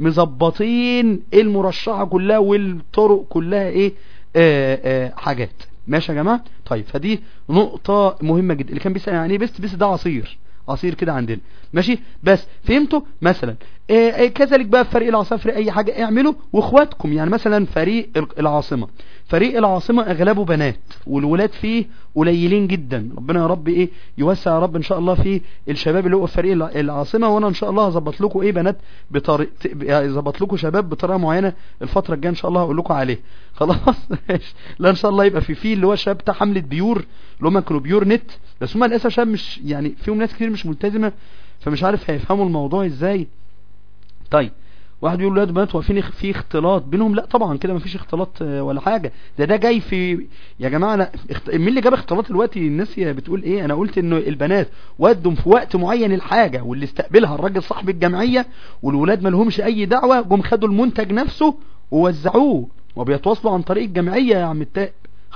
مظبطين المرشحه كلها والطرق كلها ايه آآ آآ حاجات ماشي يا جماعه طيب فدي نقطه مهمه جدا اللي كان بيسال يعني ايه بس بس ده عصير عصير كده عندنا ماشي بس فهمتوا مثلا إيه كذلك بقى فريق العاصمه فريق اي حاجه اعملوا واخواتكم يعني مثلا فريق العاصمه فريق العاصمه اغلبه بنات والولاد فيه قليلين جدا ربنا يا رب ايه يوسع يا رب ان شاء الله في الشباب اللي هو في فريق العاصمه وانا ان شاء الله هظبط لكم ايه بنات بطريقه هظبط لكم شباب بطريقه معينه الفتره الجايه ان شاء الله هقول لكم عليه خلاص لا ان شاء الله يبقى في في اللي هو الشباب بتاع حمله بيور اللي هم كانوا بيور نت بس هم للاسف شباب مش يعني فيهم ناس كتير مش ملتزمه فمش عارف هيفهموا الموضوع ازاي طيب واحد يقول ولاد بنات واقفين في اختلاط بينهم لا طبعا كده مفيش اختلاط ولا حاجة ده ده جاي في يا جماعة لا اخت... مين اللي جاب اختلاط دلوقتي الناس بتقول ايه انا قلت انه البنات ودوا في وقت معين الحاجة واللي استقبلها الراجل صاحب الجمعية والولاد ما لهمش اي دعوة جم خدوا المنتج نفسه ووزعوه وبيتواصلوا عن طريق الجمعية يا عم التائب خلاص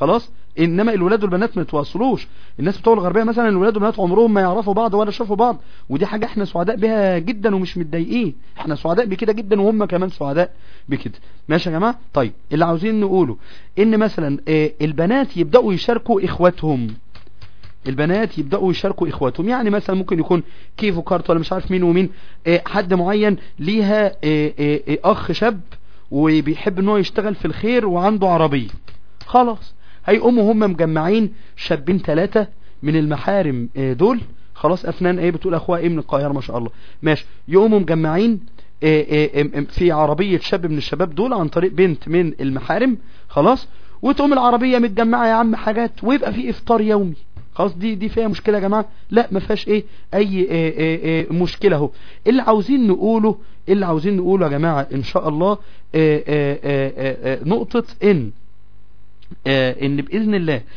انما الولاد والبنات ما يتواصلوش الناس بتوع الغربيه مثلا الولاد والبنات عمرهم ما يعرفوا بعض ولا شافوا بعض ودي حاجه احنا سعداء بها جدا ومش متضايقين احنا سعداء بكده جدا وهم كمان سعداء بكده ماشي يا جماعه طيب اللي عاوزين نقوله ان مثلا آه، البنات يبداوا يشاركوا اخواتهم البنات يبداوا يشاركوا اخواتهم يعني مثلا ممكن يكون كيفو كارت ولا مش عارف مين ومين آه، حد معين ليها آه، آه، آه، اخ شاب وبيحب ان هو يشتغل في الخير وعنده عربيه خلاص هيقوموا هم مجمعين شابين ثلاثة من المحارم آه، دول خلاص افنان ايه بتقول اخوها ايه من القاهرة ما شاء الله ماشي يقوموا مجمعين آه، آه، آه، في عربية شاب من الشباب دول عن طريق بنت من المحارم خلاص وتقوم العربية متجمعة يا عم حاجات ويبقى في افطار يومي خلاص دي دي فيها مشكلة يا جماعة لا ما فيهاش ايه اي آه، آه، آه، مشكلة اهو اللي عاوزين نقوله اللي عاوزين نقوله يا جماعة ان شاء الله آه، آه، آه، آه، آه، نقطة ان آه، ان باذن الله آه،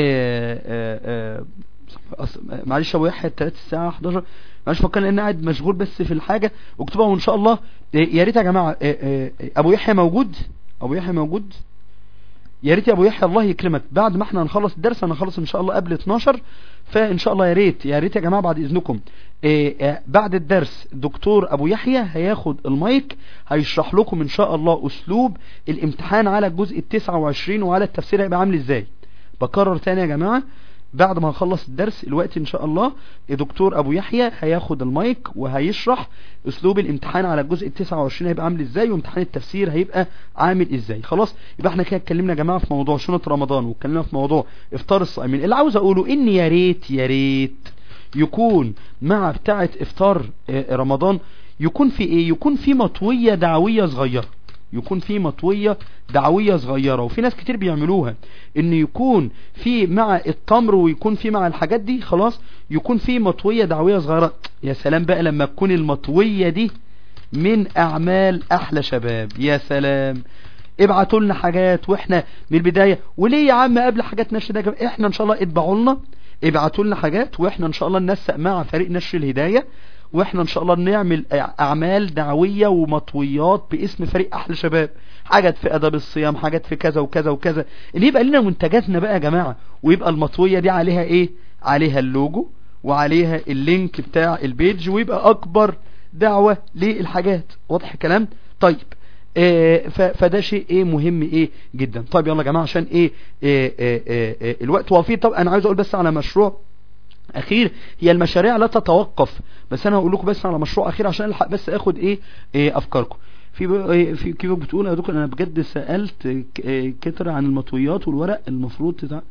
آه، آه، أص- معلش يا ابو يحيى 3 الساعه 11 معلش فكرني ان أنا قاعد مشغول بس في الحاجه اكتبها وان شاء الله آه، يا ريت يا جماعه آه، آه، آه، ابو يحيى موجود ابو يحيى موجود يا ريت يا ابو يحيى الله يكرمك بعد ما احنا نخلص الدرس انا هخلص ان شاء الله قبل 12 فان شاء الله يا ريت يا ريت يا جماعه بعد اذنكم آه، آه، بعد الدرس دكتور ابو يحيى هياخد المايك هيشرح لكم ان شاء الله اسلوب الامتحان على الجزء ال 29 وعلى التفسير هيبقى عامل ازاي بكرر تاني يا جماعه بعد ما هنخلص الدرس الوقت ان شاء الله الدكتور ابو يحيى هياخد المايك وهيشرح اسلوب الامتحان على الجزء ال 29 هيبقى عامل ازاي وامتحان التفسير هيبقى عامل ازاي خلاص يبقى احنا كده اتكلمنا يا جماعه في موضوع شنط رمضان واتكلمنا في موضوع افطار الصائمين اللي عاوز اقوله ان يا ريت يا ريت يكون مع بتاعه افطار آه، رمضان يكون في ايه يكون في مطويه دعويه صغيره يكون في مطوية دعوية صغيرة وفي ناس كتير بيعملوها ان يكون في مع التمر ويكون في مع الحاجات دي خلاص يكون في مطوية دعوية صغيرة يا سلام بقى لما تكون المطوية دي من اعمال احلى شباب يا سلام ابعتوا لنا حاجات واحنا من البداية وليه يا عم قبل حاجات نشر ده يا جماعة؟ احنا ان شاء الله اتبعوا لنا ابعتوا لنا حاجات واحنا ان شاء الله ننسق مع فريق نشر الهداية واحنا ان شاء الله نعمل اعمال دعوية ومطويات باسم فريق احلى شباب حاجات في اداب الصيام حاجات في كذا وكذا وكذا اللي يبقى لنا منتجاتنا بقى يا جماعة ويبقى المطوية دي عليها ايه عليها اللوجو وعليها اللينك بتاع البيج ويبقى اكبر دعوة للحاجات واضح الكلام طيب آه، ف- فده شيء ايه مهم ايه جدا طيب يلا يا جماعه عشان ايه, إيه, إيه, إيه, إيه الوقت وفيه طب انا عايز اقول بس على مشروع اخير هي المشاريع لا تتوقف بس انا هقول لكم بس على مشروع اخير عشان الحق بس اخد ايه, إيه افكاركم في ب- إيه في كيف بتقول يا دكتور انا بجد سالت ك- إيه كتر عن المطويات والورق المفروض تتع...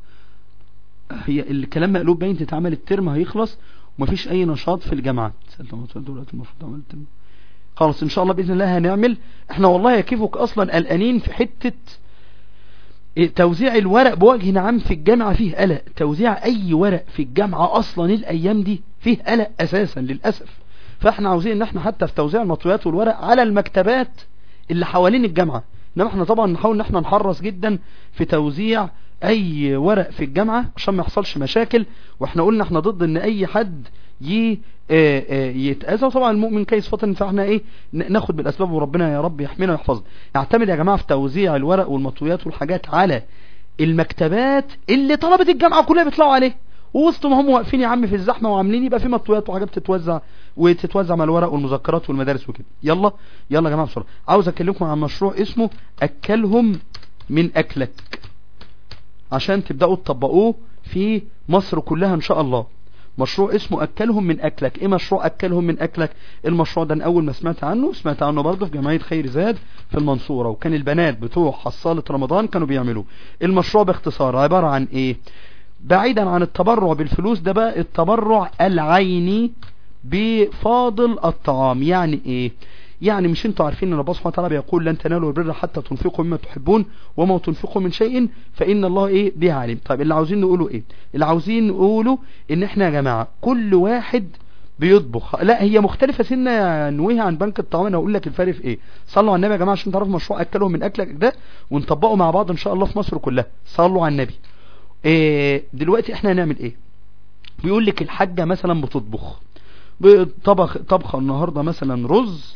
هي الكلام مقلوب باين تتعمل الترم هيخلص ومفيش اي نشاط في الجامعات سالت المطويات دلوقتي المفروض تعمل الترم خلاص ان شاء الله باذن الله هنعمل احنا والله يا كيفك اصلا قلقانين في حته إيه، توزيع الورق بوجه عام في الجامعة فيه قلق توزيع اي ورق في الجامعة اصلا الايام دي فيه قلق اساسا للأسف فاحنا عاوزين ان احنا حتى في توزيع المطويات والورق على المكتبات اللي حوالين الجامعة انما احنا طبعا نحاول ان احنا نحرص جدا في توزيع اي ورق في الجامعة عشان ما يحصلش مشاكل واحنا قلنا احنا ضد ان اي حد ي آه، آه، يتأذى وطبعا المؤمن كيس فطن فاحنا ايه ن- ناخد بالاسباب وربنا يا رب يحمينا ويحفظنا يعتمد يا جماعة في توزيع الورق والمطويات والحاجات على المكتبات اللي طلبة الجامعة كلها بيطلعوا عليه ووسط ما هم واقفين يا عم في الزحمة وعاملين يبقى في مطويات وحاجات بتتوزع وتتوزع مع الورق والمذكرات والمدارس وكده يلا يلا يا جماعة بسرعة عاوز اكلمكم عن مشروع اسمه اكلهم من اكلك عشان تبدأوا تطبقوه في مصر كلها ان شاء الله مشروع اسمه اكلهم من اكلك ايه مشروع اكلهم من اكلك المشروع ده أنا اول ما سمعت عنه سمعت عنه برضه في جمعية خير زاد في المنصورة وكان البنات بتوع حصالة رمضان كانوا بيعملوه المشروع باختصار عبارة عن ايه بعيدا عن التبرع بالفلوس ده بقى التبرع العيني بفاضل الطعام يعني ايه يعني مش انتوا عارفين ان ربنا سبحانه وتعالى بيقول لن تنالوا البر حتى تنفقوا مما تحبون وما تنفقوا من شيء فان الله ايه به عليم طيب اللي عاوزين نقوله ايه اللي عاوزين نقوله ان احنا يا جماعه كل واحد بيطبخ لا هي مختلفة سنة يا نويها عن بنك الطعام انا اقول لك الفرق في ايه صلوا على النبي يا جماعة عشان تعرفوا مشروع اكلهم من اكلك ده ونطبقه مع بعض ان شاء الله في مصر كلها صلوا على النبي إيه دلوقتي احنا هنعمل ايه بيقول لك الحاجة مثلا بتطبخ طبخ طبخة النهاردة مثلا رز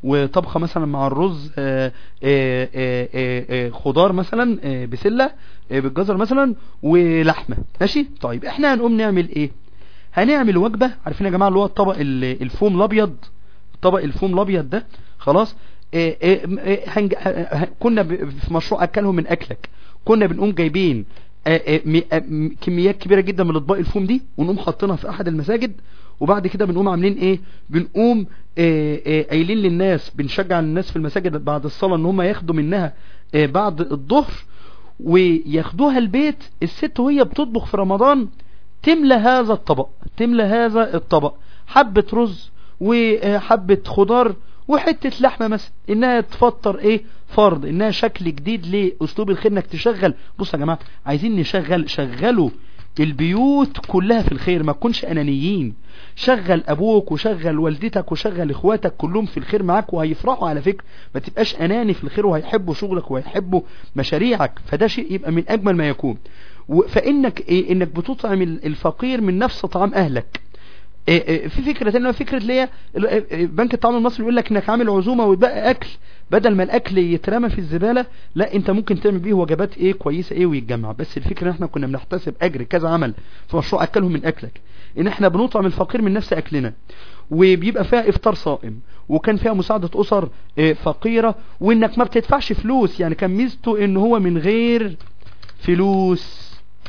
وطبخه مثلا مع الرز آه، آه، آه، آه، آه، خضار مثلا آه، بسله آه، بالجزر مثلا ولحمه ماشي طيب احنا هنقوم نعمل ايه هنعمل وجبه عارفين يا جماعه اللي هو الطبق ال- الفوم الابيض طبق الفوم الابيض ده خلاص آه، آه، آه، هنج... ه- ه- كنا ب- في مشروع اكلهم من اكلك كنا بنقوم جايبين آه، آه، م- آه، م- كميات كبيره جدا من اطباق الفوم دي ونقوم حاطينها في احد المساجد وبعد كده بنقوم عاملين ايه بنقوم آه، آه، قايلين للناس بنشجع الناس في المساجد بعد الصلاه ان هم ياخدوا منها آه، بعد الظهر وياخدوها البيت الست وهي بتطبخ في رمضان تملى هذا الطبق تملى هذا الطبق حبة رز وحبة خضار وحتة لحمة مثلا انها تفطر ايه فرض انها شكل جديد لاسلوب الخير انك تشغل بص يا جماعة عايزين نشغل شغلوا البيوت كلها في الخير ما تكونش انانيين شغل ابوك وشغل والدتك وشغل اخواتك كلهم في الخير معاك وهيفرحوا على فكرة ما تبقاش اناني في الخير وهيحبوا شغلك وهيحبوا مشاريعك فده شيء يبقى من اجمل ما يكون و- فانك إيه انك بتطعم ال- الفقير من نفس طعام اهلك إيه إيه في فكرة تانية فكرة اللي هي ال- إيه بنك التعاون المصري يقول لك انك عامل عزومة ويتبقى اكل بدل ما الاكل يترمى في الزبالة لا انت ممكن تعمل بيه وجبات ايه كويسة ايه ويتجمع بس الفكرة ان احنا كنا بنحتسب اجر كذا عمل في مشروع اكلهم من اكلك ان احنا بنطعم الفقير من نفس اكلنا وبيبقى فيها افطار صائم وكان فيها مساعدة اسر إيه فقيرة وانك ما بتدفعش فلوس يعني كان ميزته ان هو من غير فلوس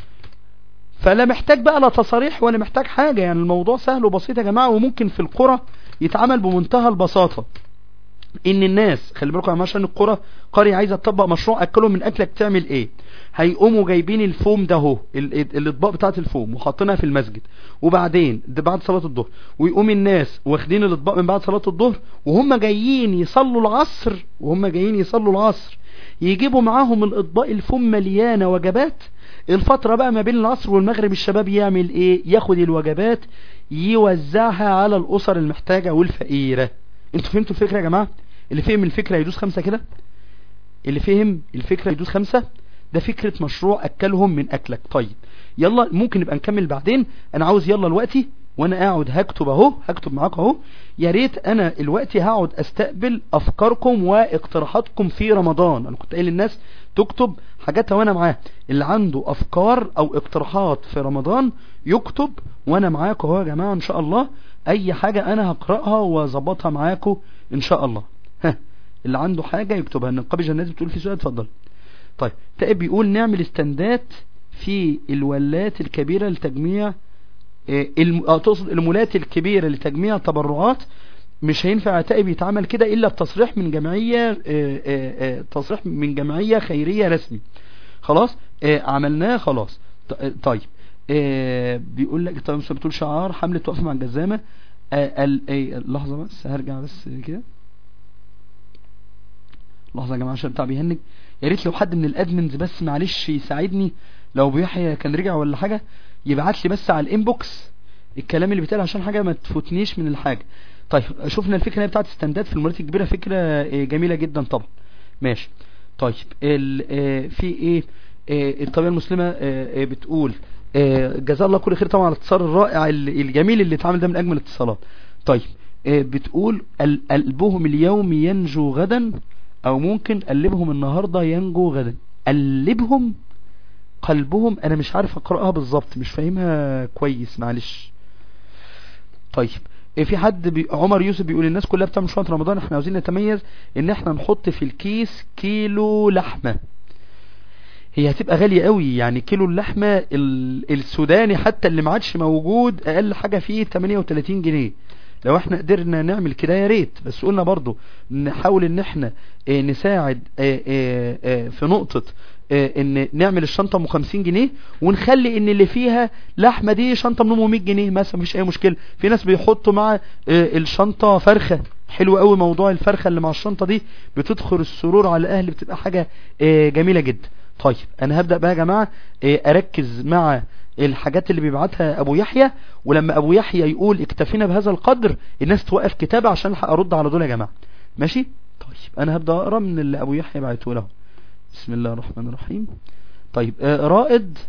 فلا محتاج بقى لا تصاريح ولا محتاج حاجة يعني الموضوع سهل وبسيط يا جماعة وممكن في القرى يتعمل بمنتهى البساطة ان الناس خلي بالكم يا جماعه عشان القرى قريه عايزه تطبق مشروع اكلهم من اكلك تعمل ايه هيقوموا جايبين الفوم ده اهو ال- ال- الاطباق بتاعه الفوم وحاطينها في المسجد وبعدين ده بعد صلاه الظهر ويقوم الناس واخدين الاطباق من بعد صلاه الظهر وهم جايين يصلوا العصر وهم جايين يصلوا العصر يجيبوا معاهم الاطباق الفوم مليانه وجبات الفترة بقى ما بين العصر والمغرب الشباب يعمل ايه ياخد الوجبات يوزعها على الاسر المحتاجة والفقيرة انتوا فهمتوا الفكرة يا جماعة اللي فهم الفكرة يدوس خمسة كده اللي فهم الفكرة يدوس خمسة ده فكرة مشروع اكلهم من اكلك طيب يلا ممكن نبقى نكمل بعدين انا عاوز يلا الوقتي وانا قاعد هكتب اهو هكتب معاكم اهو يا ريت انا الوقتي هقعد استقبل افكاركم واقتراحاتكم في رمضان انا كنت قايل للناس تكتب حاجاتها وانا معاه اللي عنده افكار او اقتراحات في رمضان يكتب وانا معاكم اهو يا جماعه ان شاء الله اي حاجه انا هقراها واظبطها معاكم ان شاء الله ها اللي عنده حاجه يكتبها النقابه جنات بتقول في سؤال اتفضل طيب تائب بيقول نعمل استندات في الولات الكبيره لتجميع آه، الم... آه، تقصد المولات الكبيرة لتجميع تبرعات مش هينفع عتائب يتعمل كده الا بتصريح من جمعية آه، آه، آه، تصريح من جمعية خيرية رسمي خلاص آه، عملناه خلاص ط- آه، طيب آه، بيقول لك طيب مش بتقول شعار حملة وقف مع الجزامة آه، ال- آه، لحظة بس هرجع بس كده لحظة يا جماعة عشان بتاع بيهنج يا ريت لو حد من الادمنز بس معلش يساعدني لو ابو يحيى كان رجع ولا حاجة يبعت لي بس على الانبوكس الكلام اللي بيتقال عشان حاجة ما تفوتنيش من الحاجة طيب شفنا الفكرة اللي بتاعت استندات في المولات الكبيرة فكرة آه، جميلة جدا طبعا ماشي طيب ال- آه، في ايه آه، الطبيعة المسلمة آه، آه، بتقول آه، جزا الله كل خير طبعا على الاتصال الرائع ال- الجميل اللي اتعمل ده من اجمل الاتصالات طيب آه، بتقول ال- قلبهم اليوم ينجو غدا او ممكن قلبهم النهاردة ينجو غدا قلبهم قلبهم انا مش عارف اقرأها بالظبط مش فاهمها كويس معلش طيب إيه في حد بي... عمر يوسف بيقول الناس كلها بتعمل شوية رمضان احنا عاوزين نتميز ان احنا نحط في الكيس كيلو لحمة هي هتبقى غالية قوي يعني كيلو اللحمة ال... السوداني حتى اللي ما عادش موجود اقل حاجة فيه 38 جنيه لو احنا قدرنا نعمل كده يا ريت بس قلنا برضو نحاول ان احنا اه نساعد اه اه اه في نقطة اه ان نعمل الشنطة ام 50 جنيه ونخلي ان اللي فيها لحمة دي شنطة من 100 جنيه مثلا مفيش اي مشكلة في ناس بيحطوا مع اه الشنطة فرخة حلو قوي موضوع الفرخة اللي مع الشنطة دي بتدخل السرور على الاهل بتبقى حاجة اه جميلة جدا طيب انا هبدأ بقى يا جماعة اه اركز مع الحاجات اللي بيبعتها ابو يحيى ولما ابو يحيى يقول اكتفينا بهذا القدر الناس توقف كتابة عشان الحق ارد على دول يا جماعة ماشي طيب انا هبدأ اقرا من اللي ابو يحيى بعته له بسم الله الرحمن الرحيم طيب آه رائد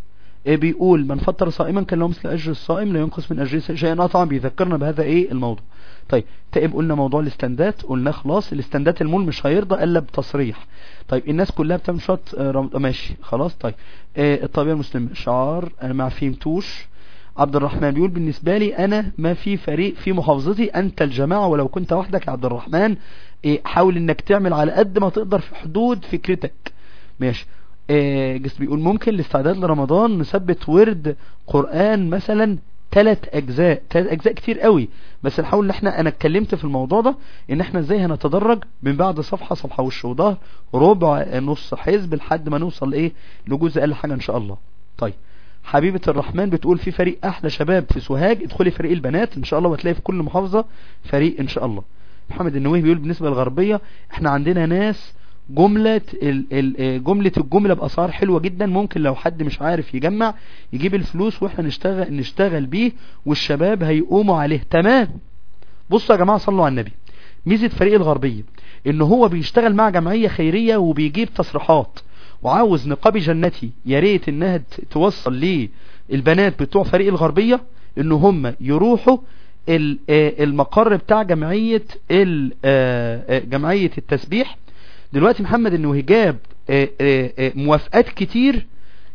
إيه بيقول من فطر صائما كان له مثل اجر الصائم لا ينقص من اجره شيئا آه طبعا بيذكرنا بهذا ايه الموضوع طيب تقب قلنا موضوع الاستندات قلنا خلاص الاستندات المول مش هيرضى الا بتصريح طيب الناس كلها بتنشط آه، رم- ماشي خلاص طيب آه، الطبيعة المسلمة شعار انا ما فهمتوش عبد الرحمن بيقول بالنسبة لي انا ما في فريق في محافظتي انت الجماعة ولو كنت وحدك يا عبد الرحمن إيه، حاول انك تعمل على قد ما تقدر في حدود فكرتك ماشي آه، جس بيقول ممكن الاستعداد لرمضان نثبت ورد قرآن مثلا ثلاث اجزاء ثلاث اجزاء كتير قوي بس نحاول ان احنا انا اتكلمت في الموضوع ده ان احنا ازاي هنتدرج من بعد صفحة صفحة وش وظهر ربع آه، نص حزب لحد ما نوصل ايه لجزء اقل حاجة ان شاء الله طيب حبيبة الرحمن بتقول في فريق احلى شباب في سوهاج ادخلي فريق البنات ان شاء الله وهتلاقي في كل محافظة فريق ان شاء الله محمد النووي بيقول بالنسبة للغربية احنا عندنا ناس جملة ال ال جملة الجملة بأسعار حلوة جدا ممكن لو حد مش عارف يجمع يجيب الفلوس واحنا نشتغل نشتغل بيه والشباب هيقوموا عليه تمام بصوا يا جماعة صلوا على النبي ميزة فريق الغربية ان هو بيشتغل مع جمعية خيرية وبيجيب تصريحات وعاوز نقابي جنتي يا ريت انها ت- توصل ليه البنات بتوع فريق الغربية ان هم يروحوا ال- آه، المقر بتاع جمعية ال- آه، آه، جمعية التسبيح دلوقتي محمد انه جاب آه، آه، آه، موافقات كتير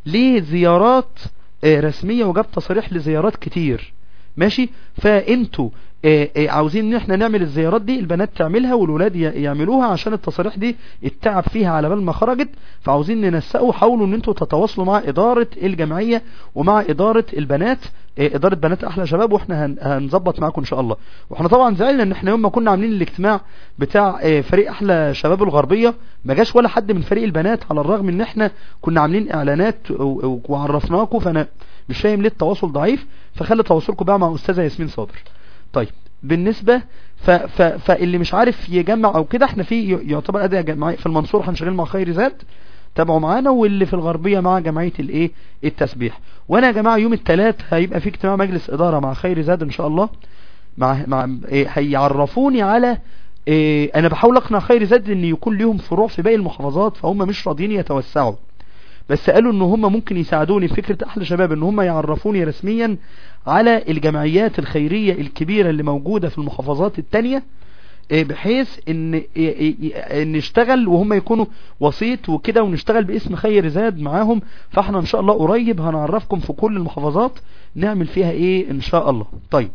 لزيارات آه، رسمية وجاب تصاريح لزيارات كتير ماشي فانتوا آه، آه، عاوزين ان احنا نعمل الزيارات دي البنات تعملها والولاد ي- يعملوها عشان التصاريح دي التعب فيها على بال ما خرجت فعاوزين ننسقوا حاولوا ان انتوا تتواصلوا مع ادارة الجمعية ومع ادارة البنات آه، ادارة بنات احلى شباب واحنا هن- هنظبط معاكم ان شاء الله واحنا طبعا زعلنا ان احنا يوم ما كنا عاملين الاجتماع بتاع آه، فريق احلى شباب الغربية ما جاش ولا حد من فريق البنات على الرغم ان احنا كنا عاملين اعلانات و- و- وعرفناكم فانا مش فاهم ليه التواصل ضعيف فخلي تواصلكم بقى مع استاذة ياسمين صابر طيب بالنسبة ف ف فاللي مش عارف يجمع او كده احنا في يعتبر اداء جماعي في المنصورة هنشغل مع خير زاد تابعوا معانا واللي في الغربية مع جمعية الايه التسبيح وانا يا جماعة يوم الثلاث هيبقى في اجتماع مجلس ادارة مع خير زاد ان شاء الله مع مع إيه هيعرفوني على إيه انا بحاول اقنع خير زاد ان يكون ليهم فروع في باقي المحافظات فهم مش راضيين يتوسعوا بس قالوا ان هم ممكن يساعدوني في فكرة احلى شباب ان هم يعرفوني رسميا على الجمعيات الخيرية الكبيرة اللي موجودة في المحافظات التانية إيه بحيث ان إيه إيه إيه نشتغل وهم يكونوا وسيط وكده ونشتغل باسم خير زاد معاهم فاحنا ان شاء الله قريب هنعرفكم في كل المحافظات نعمل فيها ايه ان شاء الله طيب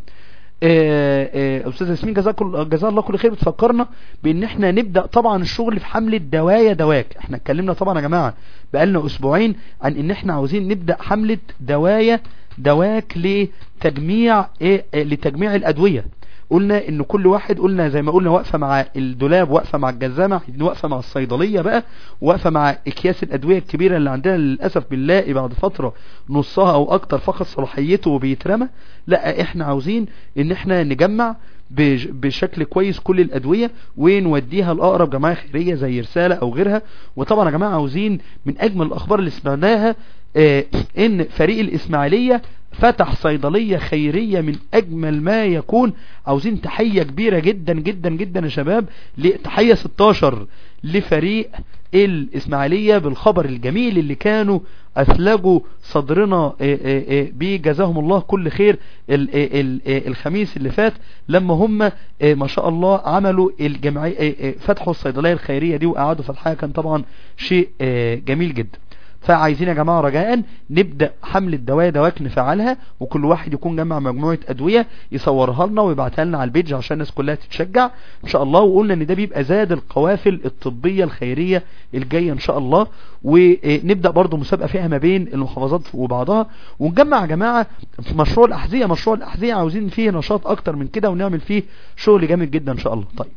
آه، آه، استاذ ياسمين جزاك ال- جزاه الله كل خير بتفكرنا بان احنا نبدا طبعا الشغل في حمله دوايا دواك احنا اتكلمنا طبعا يا جماعه بقالنا اسبوعين عن ان احنا عاوزين نبدا حمله دوايا دواك لتجميع ايه آه، لتجميع الادويه قلنا ان كل واحد قلنا زي ما قلنا واقفه مع الدولاب واقفه مع الجزامه واقفه مع الصيدليه بقى واقفه مع اكياس الادويه الكبيره اللي عندنا للاسف بنلاقي بعد فتره نصها او اكتر فقد صلاحيته وبيترمى لا احنا عاوزين ان احنا نجمع بج- بشكل كويس كل الادويه ونوديها لاقرب جمعيه خيريه زي رساله او غيرها وطبعا يا جماعه عاوزين من اجمل الاخبار اللي سمعناها آه، ان فريق الاسماعيليه فتح صيدلية خيرية من أجمل ما يكون عاوزين تحية كبيرة جدا جدا جدا يا شباب ل- تحية 16 لفريق الإسماعيلية بالخبر الجميل اللي كانوا أثلجوا صدرنا آه، آه، آه، بيه جزاهم الله كل خير ال- آه، ال- آه، الخميس اللي فات لما هم آه، ما شاء الله عملوا الجمعية فتحوا الصيدلية الخيرية دي وقعدوا فتحها كان طبعا شيء آه، جميل جدا فعايزين يا جماعة رجاء نبدأ حملة دوايا دواك نفعلها وكل واحد يكون جمع مجموعة أدوية يصورها لنا ويبعتها لنا على البيج عشان الناس كلها تتشجع إن شاء الله وقلنا إن ده بيبقى زاد القوافل الطبية الخيرية الجاية إن شاء الله ونبدأ برضو مسابقة فيها ما بين المحافظات وبعضها ونجمع يا جماعة في مشروع الأحذية مشروع الأحذية عاوزين فيه نشاط أكتر من كده ونعمل فيه شغل جامد جدا إن شاء الله طيب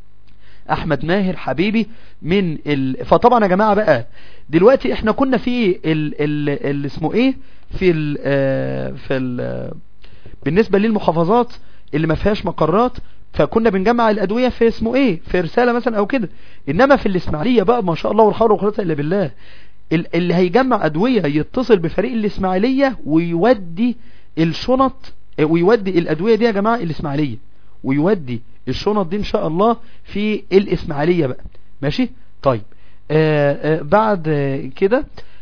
احمد ماهر حبيبي من ال... فطبعا يا جماعة بقى دلوقتي احنا كنا في ال... ال... ال... اسمه ايه في ال... آه، في ال... بالنسبة للمحافظات اللي ما فيهاش مقرات فكنا بنجمع الادوية في اسمه ايه في رسالة مثلا او كده انما في الاسماعيلية بقى ما شاء الله والحول ولا قوه الا بالله ال- اللي هيجمع ادوية يتصل بفريق الاسماعيلية ويودي الشنط آه، ويودي الادوية دي يا جماعة الاسماعيلية ويودي الشنط دي ان شاء الله في الاسماعيلية بقى ماشي طيب آه آه بعد آه كده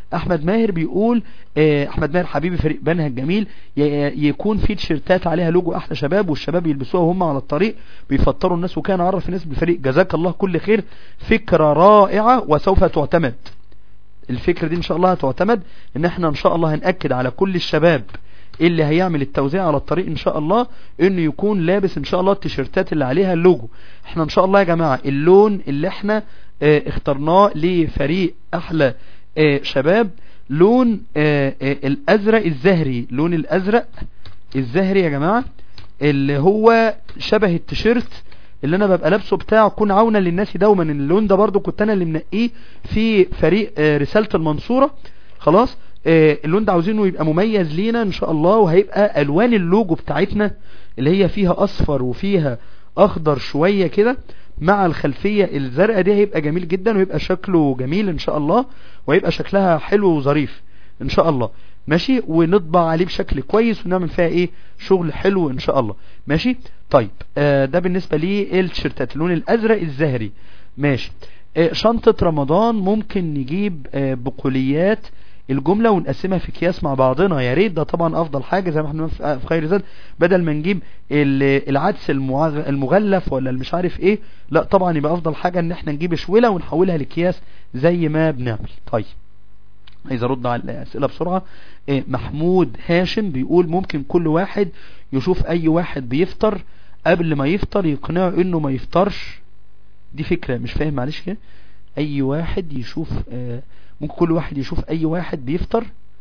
احمد ماهر بيقول آه، احمد ماهر حبيبي فريق بنها الجميل ي- يكون في تيشيرتات عليها لوجو احلى شباب والشباب يلبسوها وهم على الطريق بيفطروا الناس وكان عرف الناس بالفريق جزاك الله كل خير فكرة رائعة وسوف تعتمد الفكرة دي ان شاء الله هتعتمد ان احنا ان شاء الله هنأكد على كل الشباب اللي هيعمل التوزيع على الطريق ان شاء الله انه يكون لابس ان شاء الله التيشيرتات اللي عليها اللوجو احنا ان شاء الله يا جماعة اللون اللي احنا اه اخترناه لفريق احلى اه شباب لون اه اه الازرق الزهري لون الازرق الزهري يا جماعة اللي هو شبه التيشيرت اللي انا ببقى لابسه بتاع كون عونا للناس دوما إن اللون ده برضو كنت انا اللي منقيه في فريق آه، رسالة المنصورة خلاص آه، اللون ده عاوزينه يبقى مميز لينا ان شاء الله وهيبقى الوان اللوجو بتاعتنا اللي هي فيها اصفر وفيها اخضر شوية كده مع الخلفية الزرقاء دي هيبقى جميل جدا ويبقى شكله جميل ان شاء الله ويبقى شكلها حلو وظريف ان شاء الله ماشي ونطبع عليه بشكل كويس ونعمل فيها ايه شغل حلو ان شاء الله ماشي طيب آه ده بالنسبة للتيشيرتات اللون الازرق الزهري ماشي آه شنطة رمضان ممكن نجيب آه بقوليات الجملة ونقسمها في اكياس مع بعضنا يا ريت ده طبعا افضل حاجة زي ما احنا في في خير زاد بدل ما نجيب ال- العدس المعغ- المغلف ولا المش عارف ايه لا طبعا يبقى افضل حاجة ان احنا نجيب شولة ونحولها لاكياس زي ما بنعمل طيب عايز ارد على الاسئله بسرعه إيه، محمود هاشم بيقول ممكن كل واحد يشوف اي واحد بيفطر قبل ما يفطر يقنعه انه ما يفطرش دي فكره مش فاهم معلش كده اي واحد يشوف آه، ممكن كل واحد يشوف اي واحد بيفطر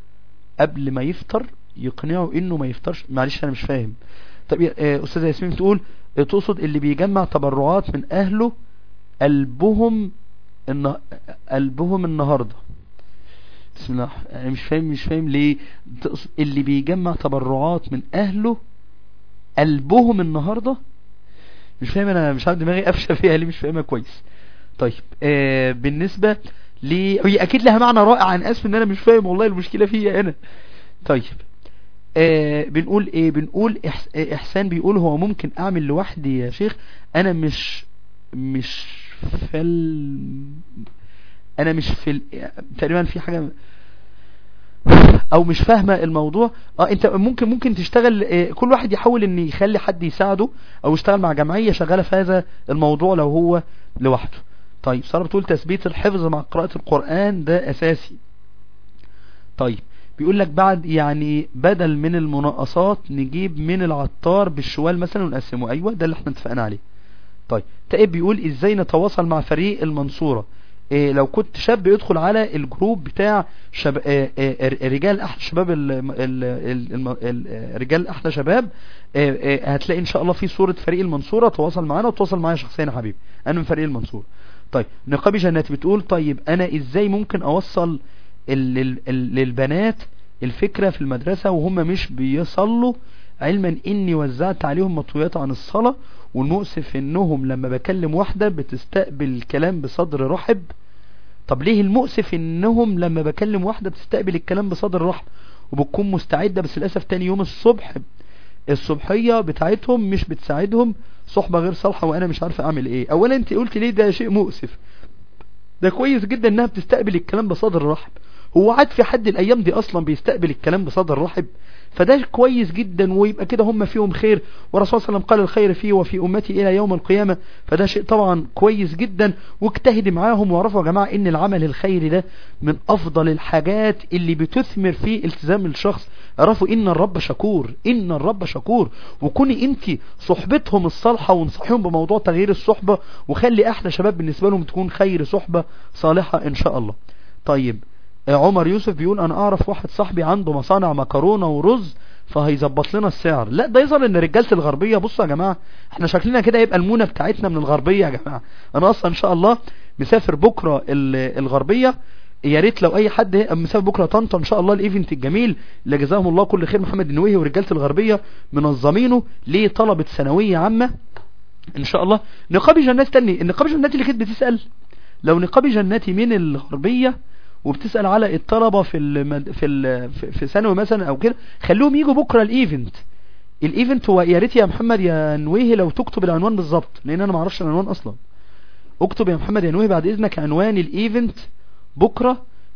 قبل ما يفطر يقنعه انه ما يفطرش معلش انا مش فاهم طب يا- آه، استاذه ياسمين بتقول آه، تقصد اللي بيجمع تبرعات من اهله قلبهم النه... قلبهم النهارده بسم الله انا مش فاهم مش فاهم ليه تقصد اللي بيجمع تبرعات من اهله قلبهم النهارده مش فاهم انا مش عارف دماغي قفشه فيها ليه مش فاهمها كويس طيب آه بالنسبه ل هي اكيد لها معنى رائع انا اسف ان انا مش فاهم والله المشكله فيا انا طيب آه بنقول ايه بنقول إحس... آه، احسان بيقول هو ممكن اعمل لوحدي يا شيخ انا مش مش فل انا مش في ال... تقريبا في حاجه او مش فاهمه الموضوع اه انت ممكن ممكن تشتغل آه، كل واحد يحاول ان يخلي حد يساعده او يشتغل مع جمعيه شغاله في هذا الموضوع لو هو لوحده طيب ساره بتقول تثبيت الحفظ مع قراءه القران ده اساسي طيب بيقول لك بعد يعني بدل من المناقصات نجيب من العطار بالشوال مثلا ونقسمه ايوه ده اللي احنا اتفقنا عليه طيب تائب بيقول ازاي نتواصل مع فريق المنصورة إيه لو كنت شاب يدخل على الجروب بتاع شب... إيه إيه رجال احلى شباب ال... ال... ال... الم- ال... رجال احلى شباب إيه إيه هتلاقي ان شاء الله في صورة فريق المنصورة تواصل معانا وتواصل معايا شخصيا يا حبيبي انا من فريق المنصورة طيب نقابي جنات بتقول طيب انا ازاي ممكن اوصل ال... ال... ال... للبنات الفكرة في المدرسة وهم مش بيصلوا علما اني وزعت عليهم مطويات عن الصلاة والمؤسف انهم لما بكلم واحدة بتستقبل الكلام بصدر رحب طب ليه المؤسف انهم لما بكلم واحدة بتستقبل الكلام بصدر رحب وبتكون مستعدة بس للأسف تاني يوم الصبح الصبحية بتاعتهم مش بتساعدهم صحبة غير صالحة وانا مش عارفة اعمل ايه اولا انت قلت ليه ده شيء مؤسف ده كويس جدا انها بتستقبل الكلام بصدر رحب هو عاد في حد الايام دي اصلا بيستقبل الكلام بصدر رحب فده كويس جدا ويبقى كده هم فيهم خير والرسول صلى الله عليه وسلم قال الخير فيه وفي امتي الى يوم القيامة فده شيء طبعا كويس جدا واجتهد معاهم واعرفوا يا جماعة ان العمل الخيري ده من افضل الحاجات اللي بتثمر في التزام الشخص اعرفوا ان الرب شكور ان الرب شكور وكوني انت صحبتهم الصالحة وانصحيهم بموضوع تغيير الصحبة وخلي احلى شباب بالنسبة لهم تكون خير صحبة صالحة ان شاء الله طيب عمر يوسف بيقول انا اعرف واحد صاحبي عنده مصانع مكرونة ورز فهيظبط لنا السعر لا ده يظهر ان رجاله الغربيه بصوا يا جماعه احنا شكلنا كده يبقى المونه بتاعتنا من الغربيه يا جماعه انا اصلا ان شاء الله مسافر بكره ال- الغربيه يا ريت لو اي حد مسافر بكره طنطا ان شاء الله الايفنت الجميل اللي جزاهم الله كل خير محمد النويهي ورجاله الغربيه منظمينه لطلبه ثانويه عامه ان شاء الله نقابي جنات تاني النقابي جنات اللي كانت بتسال لو نقابي جناتي من الغربيه وبتسأل على الطلبة في المد... في ال... في- في ثانوي مثلا او كده خليهم يجوا بكرة الايفنت الايفنت هو يا ريت يا محمد يا نويه لو تكتب العنوان بالظبط لان انا ما اعرفش العنوان اصلا اكتب يا محمد يا نويه بعد اذنك عنوان الايفنت بكرة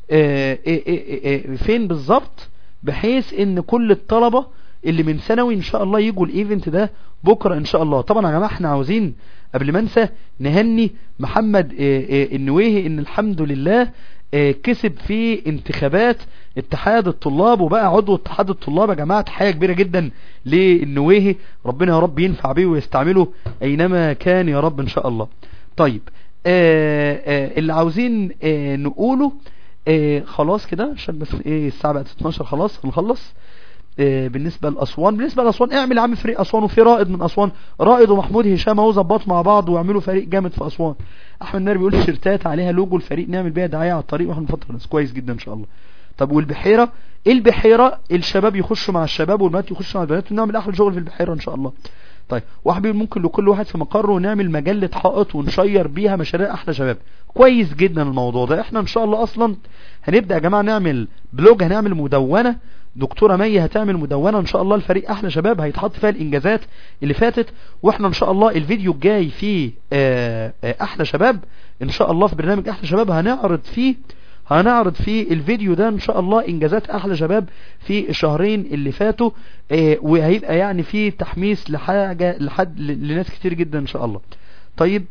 آه، آه، آه، آه، فين بالظبط بحيث ان كل الطلبة اللي من ثانوي ان شاء الله يجوا الايفنت ده بكرة ان شاء الله طبعا يا جماعة احنا عاوزين قبل ما انسى نهني محمد آه، آه، النويهي ان الحمد لله آه، كسب في انتخابات اتحاد الطلاب وبقى عضو اتحاد الطلاب يا جماعة تحية كبيرة جدا للنويهي ربنا يا رب ينفع بيه ويستعمله اينما كان يا رب ان شاء الله طيب آه آه اللي عاوزين آه نقوله آه خلاص كده عشان بس ايه الساعة بقت 12 خلاص هنخلص آه بالنسبة لأسوان بالنسبة لأسوان اعمل يا عم فريق أسوان وفي رائد من أسوان رائد ومحمود هشام اهو ظبط مع بعض ويعملوا فريق جامد في أسوان أحمد نار بيقول شيرتات عليها لوجو الفريق نعمل بيها دعاية على الطريق واحنا نفطر ناس كويس جدا إن شاء الله طب والبحيرة البحيرة الشباب يخشوا مع الشباب والبنات يخشوا مع البنات ونعمل أحلى شغل في البحيرة إن شاء الله طيب واحد بيقول ممكن لكل واحد في مقره ونعمل مجلة حائط ونشير بيها مشاريع احلى شباب كويس جدا الموضوع ده احنا ان شاء الله اصلا هنبدأ يا جماعة نعمل بلوج هنعمل مدونة دكتورة مي هتعمل مدونة ان شاء الله الفريق احلى شباب هيتحط فيها الانجازات اللي فاتت واحنا ان شاء الله الفيديو الجاي فيه آه، آه، احلى شباب ان شاء الله في برنامج احلى شباب هنعرض فيه هنعرض في الفيديو ده ان شاء الله انجازات احلى شباب في الشهرين اللي فاتوا آه، وهيبقى يعني في تحميس لحاجة لحد ل- لناس كتير جدا ان شاء الله طيب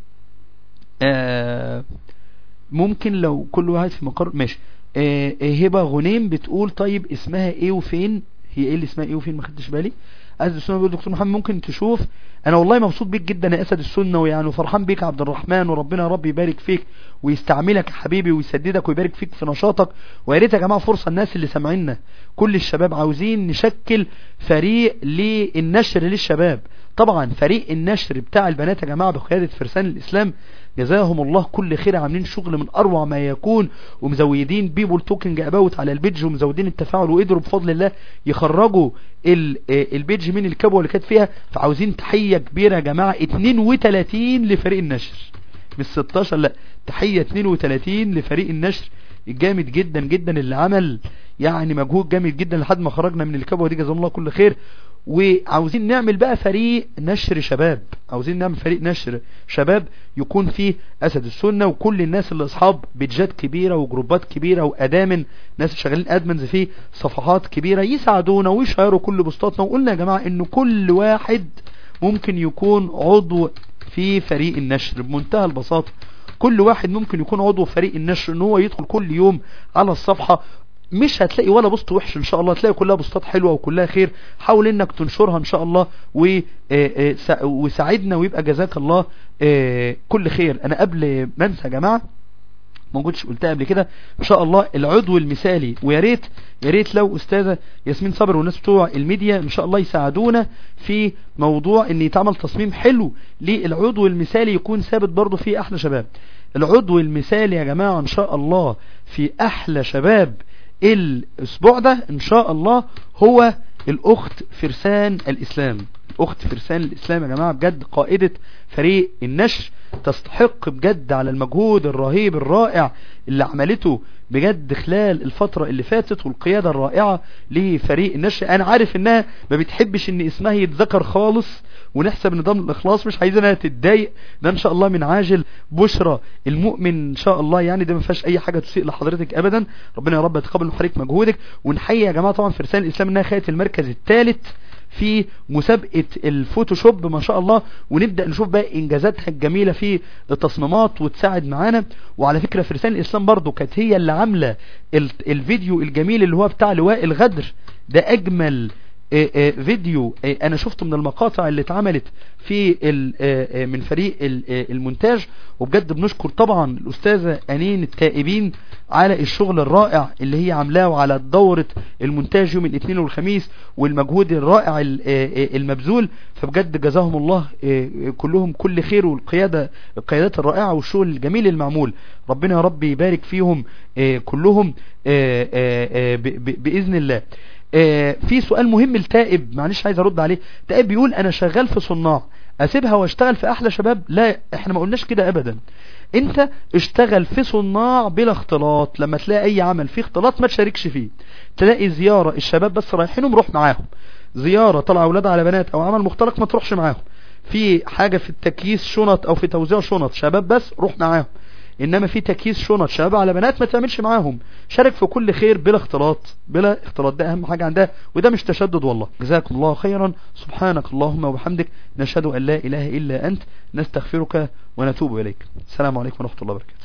آه، ممكن لو كل واحد في مقر ماشي آه، آه، هبة غنيم بتقول طيب اسمها ايه وفين هي ايه اللي اسمها ايه وفين ما خدتش بالي اسد السنه بيقول دكتور محمد ممكن تشوف انا والله مبسوط بيك جدا يا اسد السنه ويعني وفرحان بيك يا عبد الرحمن وربنا يا رب يبارك فيك ويستعملك يا حبيبي ويسددك ويبارك فيك في نشاطك ويا ريت يا جماعه فرصه الناس اللي سامعيننا كل الشباب عاوزين نشكل فريق للنشر للشباب طبعا فريق النشر بتاع البنات يا جماعه بقياده فرسان الاسلام جزاهم الله كل خير عاملين شغل من اروع ما يكون ومزودين بيبول توكينج اباوت على البيج ومزودين التفاعل وقدروا بفضل الله يخرجوا ال- آه، البيج من الكبوه اللي كانت فيها فعاوزين تحيه كبيره يا جماعه 32 لفريق النشر مش 16 لا تحيه 32 لفريق النشر الجامد جدا جدا اللي عمل يعني مجهود جامد جدا لحد ما خرجنا من الكبوه دي جزاهم الله كل خير وعاوزين نعمل بقى فريق نشر شباب عاوزين نعمل فريق نشر شباب يكون فيه اسد السنه وكل الناس اللي اصحاب بيدجات كبيره وجروبات كبيره وادامن ناس شغالين ادمنز في صفحات كبيره يساعدونا ويشيروا كل بوستاتنا وقلنا يا جماعه ان كل واحد ممكن يكون عضو في فريق النشر بمنتهى البساطه كل واحد ممكن يكون عضو في فريق النشر ان هو يدخل كل يوم على الصفحة مش هتلاقي ولا بوست وحش ان شاء الله هتلاقي كلها بوستات حلوة وكلها خير حاول انك تنشرها ان شاء الله و آه، آه، سا- وساعدنا ويبقى جزاك الله آه، كل خير انا قبل ما انسى يا جماعة ما كنتش قلتها قبل كده ان شاء الله العضو المثالي ويا ريت يا ريت لو استاذه ياسمين صابر والناس بتوع الميديا ان شاء الله يساعدونا في موضوع ان يتعمل تصميم حلو للعضو المثالي يكون ثابت برضه في احلى شباب العضو المثالي يا جماعه ان شاء الله في احلى شباب الاسبوع ده ان شاء الله هو الاخت فرسان الاسلام اخت فرسان الاسلام يا جماعه بجد قائده فريق النشر تستحق بجد على المجهود الرهيب الرائع اللي عملته بجد خلال الفترة اللي فاتت والقيادة الرائعة لفريق النشر انا عارف انها ما بتحبش ان اسمها يتذكر خالص ونحسب نظام الاخلاص مش عايزينها تتضايق ده ان شاء الله من عاجل بشرى المؤمن ان شاء الله يعني ده ما فيهاش اي حاجة تسيء لحضرتك ابدا ربنا يا رب يتقبل من حضرتك مجهودك ونحيي يا جماعة طبعا فرسان الاسلام انها خدت المركز الثالث في مسابقة الفوتوشوب ما شاء الله ونبدأ نشوف بقى انجازاتها الجميلة في التصميمات وتساعد معانا وعلى فكرة فرسان الاسلام برضو كانت هي اللي عاملة ال- الفيديو الجميل اللي هو بتاع لواء الغدر ده اجمل آه، آه، فيديو آه، انا شفته من المقاطع اللي اتعملت في ال- آه، آه، من فريق ال- آه، المونتاج وبجد بنشكر طبعا الاستاذة انين التائبين على الشغل الرائع اللي هي عاملاه وعلى دورة المونتاج يوم الاثنين والخميس والمجهود الرائع ال- آه، آه، المبذول فبجد جزاهم الله آه، آه، كلهم كل خير والقيادة القيادات الرائعة والشغل الجميل المعمول ربنا يا رب يبارك فيهم آه، كلهم آه، آه، آه، ب- ب- بإذن الله آه، في سؤال مهم لتائب معلش عايز ارد عليه تائب بيقول انا شغال في صناع اسيبها واشتغل في احلى شباب لا احنا ما قلناش كده ابدا انت اشتغل في صناع بلا اختلاط لما تلاقي اي عمل فيه اختلاط ما تشاركش فيه تلاقي زيارة الشباب بس رايحينهم روح معاهم زيارة طلع اولاد على بنات او عمل مختلط ما تروحش معاهم في حاجة في التكييس شنط او في توزيع شنط شباب بس روح معاهم انما في تكييس شنط شباب على بنات ما تعملش معاهم شارك في كل خير بلا اختلاط بلا اختلاط ده اهم حاجة عندها وده مش تشدد والله جزاكم الله خيرا سبحانك اللهم وبحمدك نشهد ان لا اله الا انت نستغفرك ونتوب اليك السلام عليكم ورحمة الله وبركاته